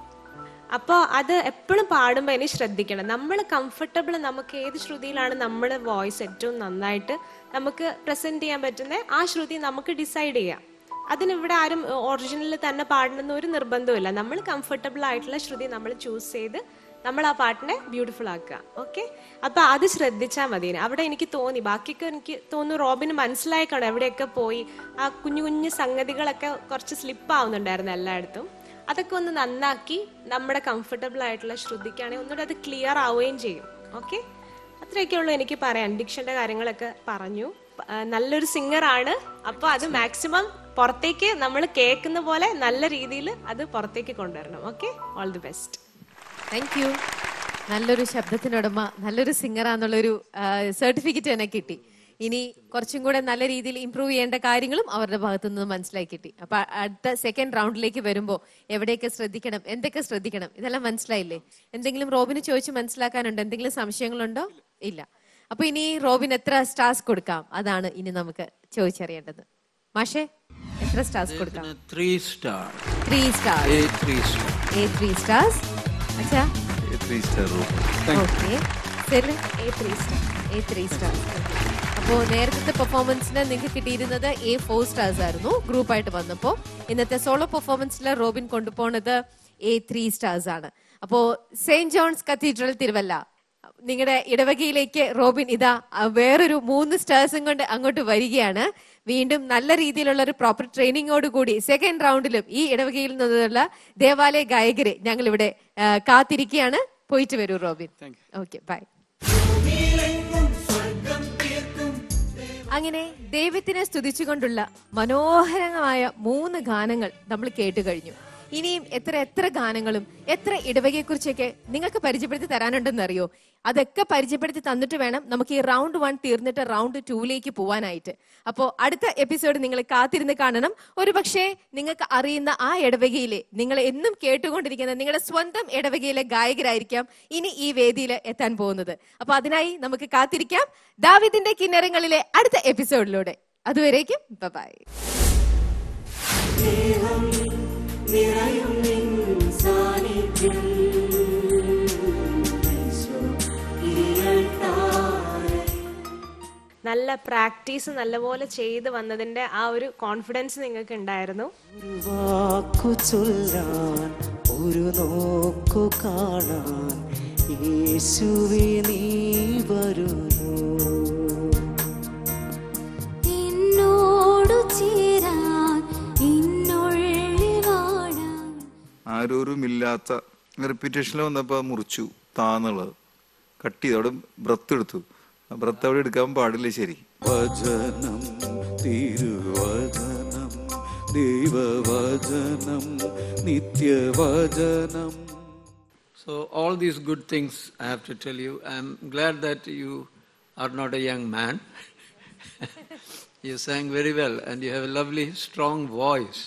Speaker 10: അപ്പോൾ അത് എപ്പോഴും പാടുമ്പോൾ ഇനി ശ്രദ്ധിക്കണം നമ്മൾ കംഫർട്ടബിൾ നമുക്ക് ഏത് ശ്രുതിയിലാണ് നമ്മുടെ വോയിസ് ഏറ്റവും നന്നായിട്ട് നമുക്ക് പ്രസന്റ് ചെയ്യാൻ പറ്റുന്നത് ആ ശ്രുതി നമുക്ക് ഡിസൈഡ് ചെയ്യാം അതിനിവിടെ ആരും ഒറിജിനലിൽ തന്നെ പാടണമെന്ന് ഒരു നിർബന്ധമില്ല നമ്മൾ കംഫർട്ടബിൾ ആയിട്ടുള്ള ശ്രുതി നമ്മൾ ചൂസ് ചെയ്ത് നമ്മൾ ആ പാട്ടിനെ ബ്യൂട്ടിഫുൾ ആക്കുക ഓക്കെ അപ്പൊ അത് ശ്രദ്ധിച്ചാൽ മതി ഇനി. അവിടെ എനിക്ക് തോന്നി ബാക്കിയൊക്കെ എനിക്ക് തോന്നുന്നു റോബിന് മനസ്സിലായിക്കാണോ എവിടെയൊക്കെ പോയി ആ കുഞ്ഞു കുഞ്ഞു സംഗതികളൊക്കെ കുറച്ച് സ്ലിപ്പ് ആവുന്നുണ്ടായിരുന്നു എല്ലായിടത്തും അതൊക്കെ ഒന്ന് നന്നാക്കി നമ്മുടെ കംഫർട്ടബിൾ ആയിട്ടുള്ള ശ്രുതിക്കാണെങ്കിൽ ഒന്നുകൂടെ അത് ക്ലിയർ ആവുകയും ചെയ്യും ഓക്കെ അത്രയൊക്കെ ഉള്ളൂ എനിക്ക് പറയാൻ ഡിക്ഷന്റെ കാര്യങ്ങളൊക്കെ പറഞ്ഞു പ- ആ, നല്ലൊരു സിംഗർ ആണ് അപ്പൊ അത് മാക്സിമം പുറത്തേക്ക് നമ്മൾ കേൾക്കുന്ന പോലെ നല്ല രീതിയിൽ അത് പുറത്തേക്ക് കൊണ്ടുവരണം okay all the best
Speaker 3: thank you നല്ലൊരു ശബ്ദത്തിനുടമ നല്ലൊരു സിംഗറാന്നുള്ളൊരു സർട്ടിഫിക്കറ്റ് തന്നെ കിട്ടി ഇനി കുറച്ചും കൂടെ നല്ല രീതിയിൽ ഇമ്പ്രൂവ് ചെയ്യേണ്ട കാര്യങ്ങളും അവരുടെ ഭാഗത്തു നിന്ന് മനസ്സിലാക്കി കിട്ടി അപ്പൊ അടുത്ത സെക്കൻഡ് റൗണ്ടിലേക്ക് വരുമ്പോൾ എവിടെയൊക്കെ ശ്രദ്ധിക്കണം എന്തൊക്കെ ശ്രദ്ധിക്കണം ഇതെല്ലാം മനസ്സിലായില്ലേ എന്തെങ്കിലും റോബിന് ചോദിച്ച് മനസ്സിലാക്കാനുണ്ടോ എന്തെങ്കിലും സംശയങ്ങളുണ്ടോ ഇല്ല അപ്പൊ ഇനി റോബിന് എത്ര സ്റ്റാർസ് കൊടുക്കാം അതാണ് ഇനി നമുക്ക് ചോദിച്ചറിയേണ്ടത് മാഷേ എത്ര സ്റ്റാർസ് കൊടുക്കാം
Speaker 8: three star
Speaker 3: three star
Speaker 8: a three star
Speaker 3: a three stars അച്ഛാ
Speaker 9: ത്രീ സ്റ്റാർ
Speaker 3: ഓക്കെ സെല് a three star a three star അപ്പോൾ നേരത്തെ പെർഫോമൻസിന് നിങ്ങൾക്ക് കിട്ടിയിരുന്നത് എ ഫോർ സ്റ്റാർസ് ആയിരുന്നു ഗ്രൂപ്പായിട്ട് വന്നപ്പോൾ ഇന്നത്തെ സോളോ പെർഫോമൻസിൽ റോബിൻ കൊണ്ടുപോകുന്നത് എ ത്രീ സ്റ്റാർസ് ആണ് അപ്പോൾ സെയിന്റ് ജോൺസ് കത്തീഡ്രൽ തിരുവല്ല നിങ്ങളുടെ ഇടവകയിലേക്ക് റോബിൻ ഇതാ ആ, വേറൊരു മൂന്ന് സ്റ്റാർസും കൊണ്ട് അങ്ങോട്ട് വരികയാണ് വീണ്ടും നല്ല രീതിയിലുള്ള ഒരു പ്രോപ്പർ ട്രെയിനിങ്ങോട് കൂടി സെക്കൻഡ് റൗണ്ടിലും ഈ ഇടവകയിൽ നിന്നുള്ള ദേവാലയ ഗായകരെ ഞങ്ങൾ ഇവിടെ കാത്തിരിക്കുകയാണ് പോയിട്ട് വരൂ റോബിൻ ഓക്കെ ബൈ അങ്ങനെ ദൈവത്തിനെ സ്തുതിച്ചുകൊണ്ടുള്ള മനോഹരമായ മൂന്ന് ഗാനങ്ങൾ നമ്മൾ കേട്ടു കഴിഞ്ഞു ഇനിയും എത്ര എത്ര ഗാനങ്ങളും എത്ര ഇടവകയെക്കുറിച്ചൊക്കെ നിങ്ങൾക്ക് പരിചയപ്പെടുത്തി തരാനുണ്ടെന്ന് അറിയോ അതൊക്കെ പരിചയപ്പെടുത്തി തന്നിട്ട് വേണം നമുക്ക് ഈ റൗണ്ട് വൺ തീർന്നിട്ട് റൗണ്ട് ടൂയിലേക്ക് പോവാനായിട്ട് അപ്പോൾ അടുത്ത എപ്പിസോഡ് നിങ്ങൾ കാത്തിരുന്ന് കാണണം ഒരു പക്ഷേ നിങ്ങൾക്ക് അറിയുന്ന ആ ഇടവകയിലെ നിങ്ങൾ എന്നും കേട്ടുകൊണ്ടിരിക്കുന്ന നിങ്ങളുടെ സ്വന്തം ഇടവകയിലെ ഗായകരായിരിക്കാം ഇനി ഈ വേദിയിൽ എത്താൻ പോകുന്നത് അപ്പൊ അതിനായി നമുക്ക് കാത്തിരിക്കാം ദാവിദിന്റെ കിന്നരങ്ങളിലെ അടുത്ത എപ്പിസോഡിലൂടെ അതുവരേക്കും ബൈ
Speaker 1: നിറയും നിൻ സാന്നിധ്യം
Speaker 10: നല്ല പ്രാക്ടീസ് നല്ലപോലെ ചെയ്ത് വന്നതിന്റെ ആ ഒരു കോൺഫിഡൻസ് നിങ്ങൾക്ക് ഉണ്ടായിരുന്നു
Speaker 1: വാക്കു ചൊല്ലാൻ ഒരു നോക്കു കാണാൻ യേശുവേ നീ വരുന്നു
Speaker 2: എന്നോടു ചേരാൻ എന്നുള്ളിൽ വാഴാൻ
Speaker 9: ആരോരുമില്ലാത്ത റിപ്പീറ്റേഷനിൽ വന്നപ്പോൾ അത് മുറിച്ചു താന്നുള്ളത് കട്ട് ചെയ്തു അവിടെ ബ്രത്ത് എടുത്തു ആ ബ്രത്ത് അവിടെ എടുക്കാൻ പാടില്ല ശരി
Speaker 1: വചനം തിരുവചനം ദൈവവചനം നിത്യവചനം
Speaker 8: So, all these good things I have to tell you. I'm glad that you are not a young man. you sang very well and you have a lovely, strong voice.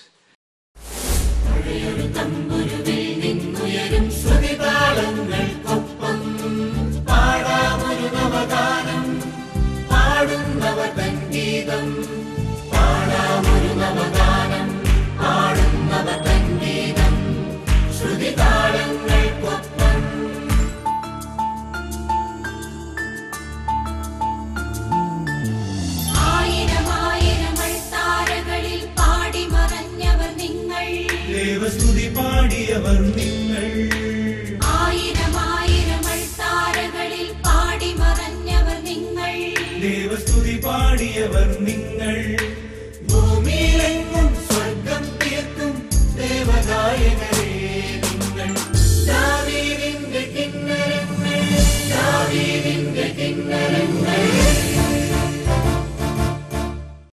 Speaker 2: ആയിരമായിരം താരകളിൽ പാടി മറഞ്ഞവർ നിങ്ങൾ
Speaker 1: ദേവസ്തുതി പാടിയവർ നിങ്ങൾ
Speaker 2: ആയിരമായിരം താരകളിൽ പാടി മറഞ്ഞവർ നിങ്ങൾ
Speaker 1: ദേവസ്തുതി പാടിയവർ നിങ്ങൾ